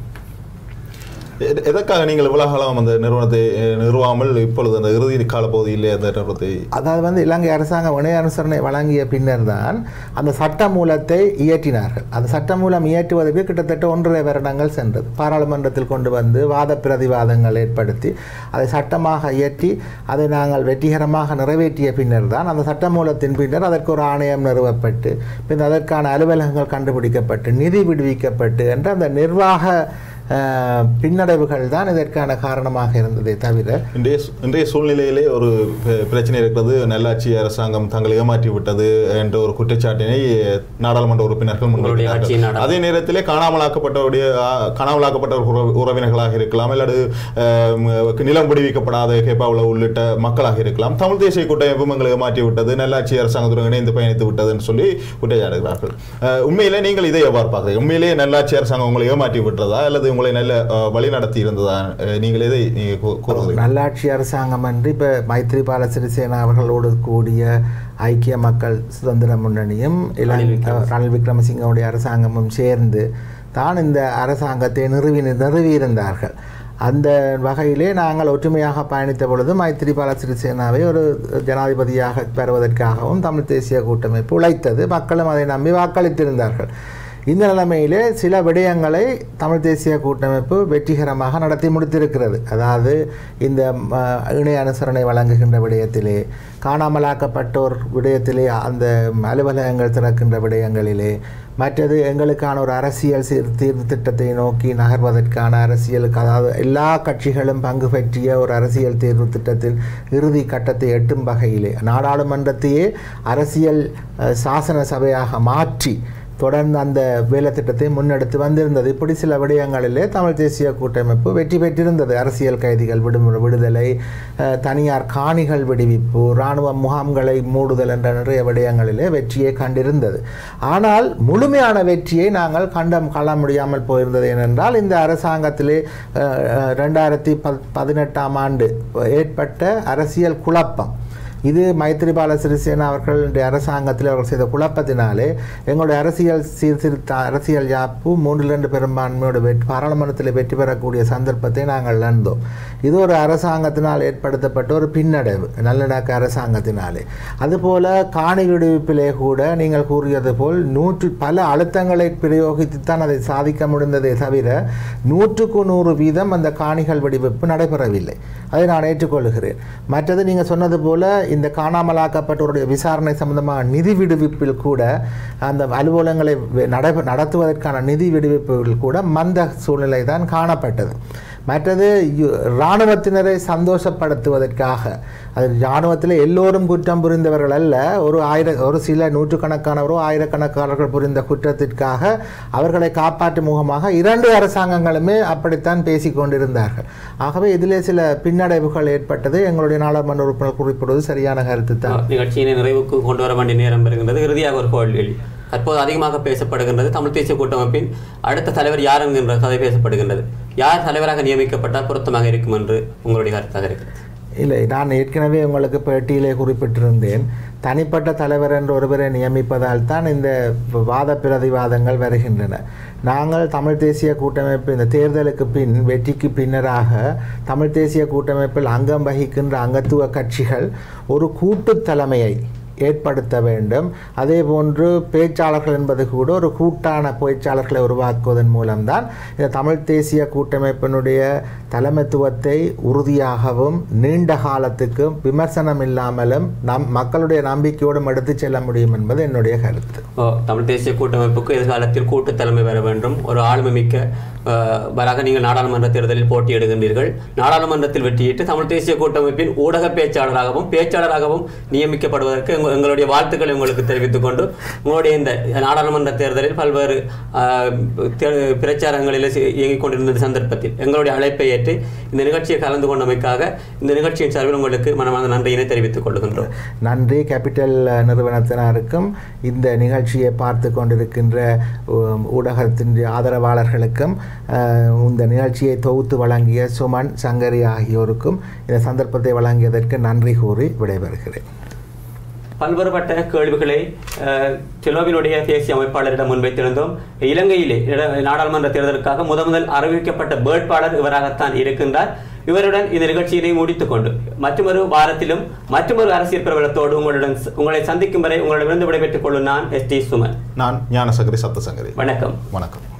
எ- எதற்காக நீங்கள் இவ்வளவு காலம் அந்த நிறுவனத்தை அஹ், நிறுவாமல் இப்பொழுது அந்த இறுதி கால பகுதியிலே அந்த நிறுவனத்தை அதாவது வந்து இலங்கை அரசாங்கம் இணைய அனுசரணை வழங்கிய பின்னர் தான் அந்த சட்ட மூலத்தை இயற்றினார்கள் அந்த சட்ட மூலம் இயற்றுவதற்கு கிட்டத்தட்ட ஒன்றரை வருடங்கள் சென்றது பாராளுமன்றத்தில் கொண்டு வந்து வாத பிரதிவாதங்கள் ஏற்படுத்தி அதை சட்டமாக இயற்றி அதை நாங்கள் வெற்றிகரமாக நிறைவேற்றிய பின்னர் தான் அந்த சட்ட மூலத்தின் பின்னர் அதற்கு ஒரு ஆணையம் நிறுவப்பட்டு பின் அதற்கான அலுவலகங்கள் கண்டுபிடிக்கப்பட்டு நிதி விடுவிக்கப்பட்டு என்ற அந்த நிர்வாக அஹ், பின்னடைவுகள் தான் இதற்கான காரணமாக இருந்ததே தவிர இன்றைய சூ- இன்றைய சூழ்நிலையிலே ஒரு பெ- பிரச்சனை இருக்கிறது நல்லாட்சி அரசாங்கம் தங்களை ஏமாற்றி விட்டது என்ற ஒரு குற்றச்சாட்டினை நாடாளுமன்ற உறுப்பினர்கள் உங்களுடைய ஆட்சியின் முன்வைக்கிறார்கள் நாடாளுமன்ற- அதே நேரத்திலே காணாமலாக்கப்பட்டவருடைய ஆ, காணாமலாக்கப்பட்ட உற- உறவினர்களாக இருக்கலாம் அல்லது அஹ், ம், நிலம் விடுவிக்கப்படாத கேப்பாவுல உள்ளிட்ட மக்களாக இருக்கலாம் தமிழ் தேசிய கூட்டமைப்பும் எங்களை ஏமாற்றி விட்டது நல்லாட்சி அரசாங்கத்துடன் இணைந்து பயணித்து விட்டதுன்னு சொல்லி குற்றச்சாட்டுகிறார்கள் அஹ், உண்மையிலே நீங்கள் இதை எவ்வாறு பார்க்குறீங்க உண்மையிலே நல்லாட்சி அரசாங்கம் உங்களை ஏமாற்றி விட்டதா அல்லது உங்களை நல்ல அஹ், வழி நடத்தி இருந்ததா அஹ், நீங்கள் எதை நீங்க கூ- கூறுகிறீங்க நல்லாட்சி அரசாங்கம் என்று இப்போ மைத்ரிபால சிறிசேனா அவர்களோடு கூடிய ஐக்கிய மக்கள் சுதந்திர முன்னணியும் இலங்கை ரணில் விக்ரமசிங்கவுடைய அரசாங்கமும் சேர்ந்து தான் இந்த அரசாங்கத்தை நிறுவி நிறுவியிருந்தார்கள் அந்த வகையிலே நாங்கள் ஒற்றுமையாக பயணித்த பொழுது மைத்ரிபால சிறிசேனாவை ஒரு ஜனாதிபதியாக பெறுவதற்காகவும் தமிழ் தேசிய கூட்டமைப்பு உழைத்தது மக்களும் அதை நம்பி வாக்களித்திருந்தார்கள் இந்த நிலைமையிலே சில விடயங்களை தமிழ் தேசிய கூட்டமைப்பு வெற்றிகரமாக நடத்தி முடித்திருக்கிறது அதாவது இந்த ம, இணைய அனுசரணை வழங்குகின்ற விடயத்திலே காணாமலாக்கப்பட்டோர் விடயத்திலே அந்த அலுவலகங்கள் திறக்கின்ற விடயங்களிலே மற்றது எங்களுக்கான ஒரு அரசியல் சீர் தீர்த்திட்டத்தை நோக்கி நகர்வதற்கான அரசியலுக்கு அதாவது எல்லா கட்சிகளும் பங்கு பற்றிய ஒரு அரசியல் தீர்வு திட்டத்தின் இறுதி கட்டத்தை எட்டும் வகையிலே நாடாளுமன்றத்தையே அரசியல் அஹ், சாசன சபையாக மாற்றி தொடர்ந்து அந்த வேலை திட்டத்தை முன்னெடுத்து வந்திருந்தது இப்படி சில விடயங்களிலே தமிழ் தேசிய கூட்டமைப்பு வெற்றி பெற்றிருந்தது அரசியல் கைதிகள் விடுமுறை விடுதலை அஹ், தனியார் காணிகள் விடுவிப்பு இராணுவ முகாம்களை மூடுதல் என்ற நிறைய விடயங்களிலே வெற்றியை கண்டிருந்தது ஆனால் முழுமையான வெற்றியை நாங்கள் கண்டம் காண முடியாமல் போயிருந்தது ஏனென்றால் இந்த அரசாங்கத்திலே அஹ், அஹ், ரெண்டாயிரத்தி பத் பதினெட்டாம் ஆண்டு ஏற்பட்ட அரசியல் குழப்பம் இது மைத்ரிபால சிறிசேனா அவர்களுடைய அரசாங்கத்தில் அவர்கள் செய்த குழப்பத்தினாலே எங்களுடைய அரசியல் சீர்திருத்த அரசியல் யாப்பு மூன்றில் இரண்டு பெரும்பான்மையோட வெற்றி பாராளுமன்றத்தில் வெற்றி பெறக்கூடிய சந்தர்ப்பத்தை நாங்கள் இழந்தோம் இது ஒரு அரசாங்கத்தினால் ஏற்படுத்தப்பட்ட ஒரு பின்னடைவு நல்லிணக்க அரசாங்கத்தினாலே அதுபோல காணி விடுவிப்பிலே கூட நீங்கள் கூறியது போல் நூற்று பல அழுத்தங்களை பிரயோகித்துத்தான் அதை சாதிக்க முடிந்ததே தவிர நூற்றுக்கு நூறு வீதம் அந்த காணிகள் விடுவிப்பு நடைபெறவில்லை அதை நான் ஏற்றுக்கொள்கிறேன் மற்றது நீங்கள் சொன்னது போல இந்த காணாமலாக்கப்பட்டவருடைய விசாரணை சம்பந்தமாக நிதி விடுவிப்பில் கூட அந்த அலுவலகங்களை வெ- நடைபெ நடத்துவதற்கான நிதி விடுவிப்பில் கூட மந்த சூழ்நிலை தான் காணப்பட்டது மற்றது யு- இராணுவத்தினரை சந்தோஷப்படுத்துவதற்காக அது இராணுவத்தில் எல்லோரும் குற்றம் புரிந்தவர்கள் அல்ல ஒரு ஆயிர ஒரு சில நூற்றுக்கணக்கானவரோ ஆயிரக்கணக்கானவர்கள் புரிந்த குற்றத்திற்காக அவர்களை காப்பாற்றும் முகமாக இரண்டு அரசாங்கங்களுமே அப்படித்தான் பேசிக் கொண்டிருந்தார்கள் ஆகவே இதிலே சில பின்னடைவுகள் ஏற்பட்டது எங்களுடைய நாடாளுமன்ற உறுப்பினர் குறிப்பிடுவது சரியான கருத்து தான் நிகழ்ச்சியினை நிறைவுக்கு கொண்டு வர வேண்டிய நேரம் பெறுகின்றது இறுதியாக ஒரு கேள்வி தற்போது அதிகமாக பேசப்படுகின்றது தமிழ் தேசிய கூட்டமைப்பின் அடுத்த தலைவர் யார் என்கின்ற கதை பேசப்படுகின்றது யார் தலைவராக நியமிக்கப்பட்டால் பொருத்தமாக இருக்கும் என்று உங்களுடைய கருத்தாக இருக்கிறது இல்லை நான் ஏற்கனவே உங்களுக்கு பேட்டியிலே குறிப்பிட்டிருந்தேன் தனிப்பட்ட தலைவர் என்ற ஒருவரை நியமிப்பதால் தான் இந்த வாத பிரதிவாதங்கள் வருகின்றன நாங்கள் தமிழ் தேசிய கூட்டமைப்பு இந்த தேர்தலுக்கு பின் வெற்றிக்கு பின்னராக தமிழ் தேசிய கூட்டமைப்பில் அங்கம் வகிக்கின்ற அங்கத்துவ கட்சிகள் ஒரு கூட்டு தலைமையை ஏற்படுத்த வேண்டும் அதே போன்று பேச்சாளர்கள் என்பது கூட ஒரு கூட்டான பேச்சாளர்களை உருவாக்குவதன் மூலம்தான் இந்த தமிழ் தேசிய கூட்டமைப்பினுடைய தலைமைத்துவத்தை உறுதியாகவும் நீண்ட காலத்துக்கும் விமர்சனம் இல்லாமலும் நம் மக்களுடைய நம்பிக்கையோடும் எடுத்துச் செல்ல முடியும் என்பது என்னுடைய கருத்து ஓ, தமிழ் தேசிய கூட்டமைப்புக்கு எதிர்காலத்தில் கூட்டு தலைமை வர வேண்டும் ஒரு ஆளுமை மிக்க அஹ், வராக நீங்கள் நாடாளுமன்ற தேர்தலில் போட்டியிடுகின்றீர்கள் நாடாளுமன்றத்தில் வெற்றியிட்டு தமிழ் தேசிய கூட்டமைப்பின் ஊடக பேச்சாளராகவும் பேச்சாளராகவும் நியமிக்கப்படுவதற்கு எங்க- எங்களுடைய வாழ்த்துக்களை உங்களுக்கு தெரிவித்துக் கொண்டு உங்களுடைய இந்த நாடாளுமன்ற தேர்தலில் பல்வேறு அஹ், தே- பிரச்சாரங்களில் சி- இயங்கிக் கொண்டிருந்த சந்தர்ப்பத்தில் எங்களுடைய அழைப்பை ஏற்று இந்த நிகழ்ச்சியை கலந்து கொண்டமைக்காக இந்த நிகழ்ச்சியின் சார்பில் உங்களுக்கு மனமார்ந்த நன்றியினை தெரிவித்துக் கொள்கின்றோம் நன்றி கேபிட்டல் நிறுவனத்தினருக்கும் இந்த நிகழ்ச்சியை பார்த்து கொண்டிருக்கின்ற உம், ஊடகத்தின் ஆதரவாளர்களுக்கும் அஹ், இந்த நிகழ்ச்சியை தொகுத்து வழங்கிய சுமன் சங்கரி ஆகியோருக்கும் இந்த சந்தர்ப்பத்தை வழங்கியதற்கு நன்றி கூறி விடைபெறுகிறேன் பல்வேறுபட்ட கேள்விகளை அஹ், டெலோவினுடைய தேசிய அமைப்பாளரிடம் முன்வைத்திருந்தோம் இலங்கையிலே இட- நாடாளுமன்ற தேர்தலுக்காக முத முதல் அறிவிக்கப்பட்ட வேட்பாளர் இவராகத்தான் இருக்கின்றார் இவருடன் இந்த நிகழ்ச்சியினை முடித்துக் கொண்டு மற்றொரு வாரத்திலும் மற்றொரு அரசியல் பிரபலத்தோடு உங்களுடன் ச- உங்களை சந்திக்கும் வரை உங்களிடமிருந்து விடைபெற்றுக் கொள்ளும் நான் எஸ் டி சுமன் நான் ஞானசங்கரி சப்தசங்கரி வணக்கம் வணக்கம்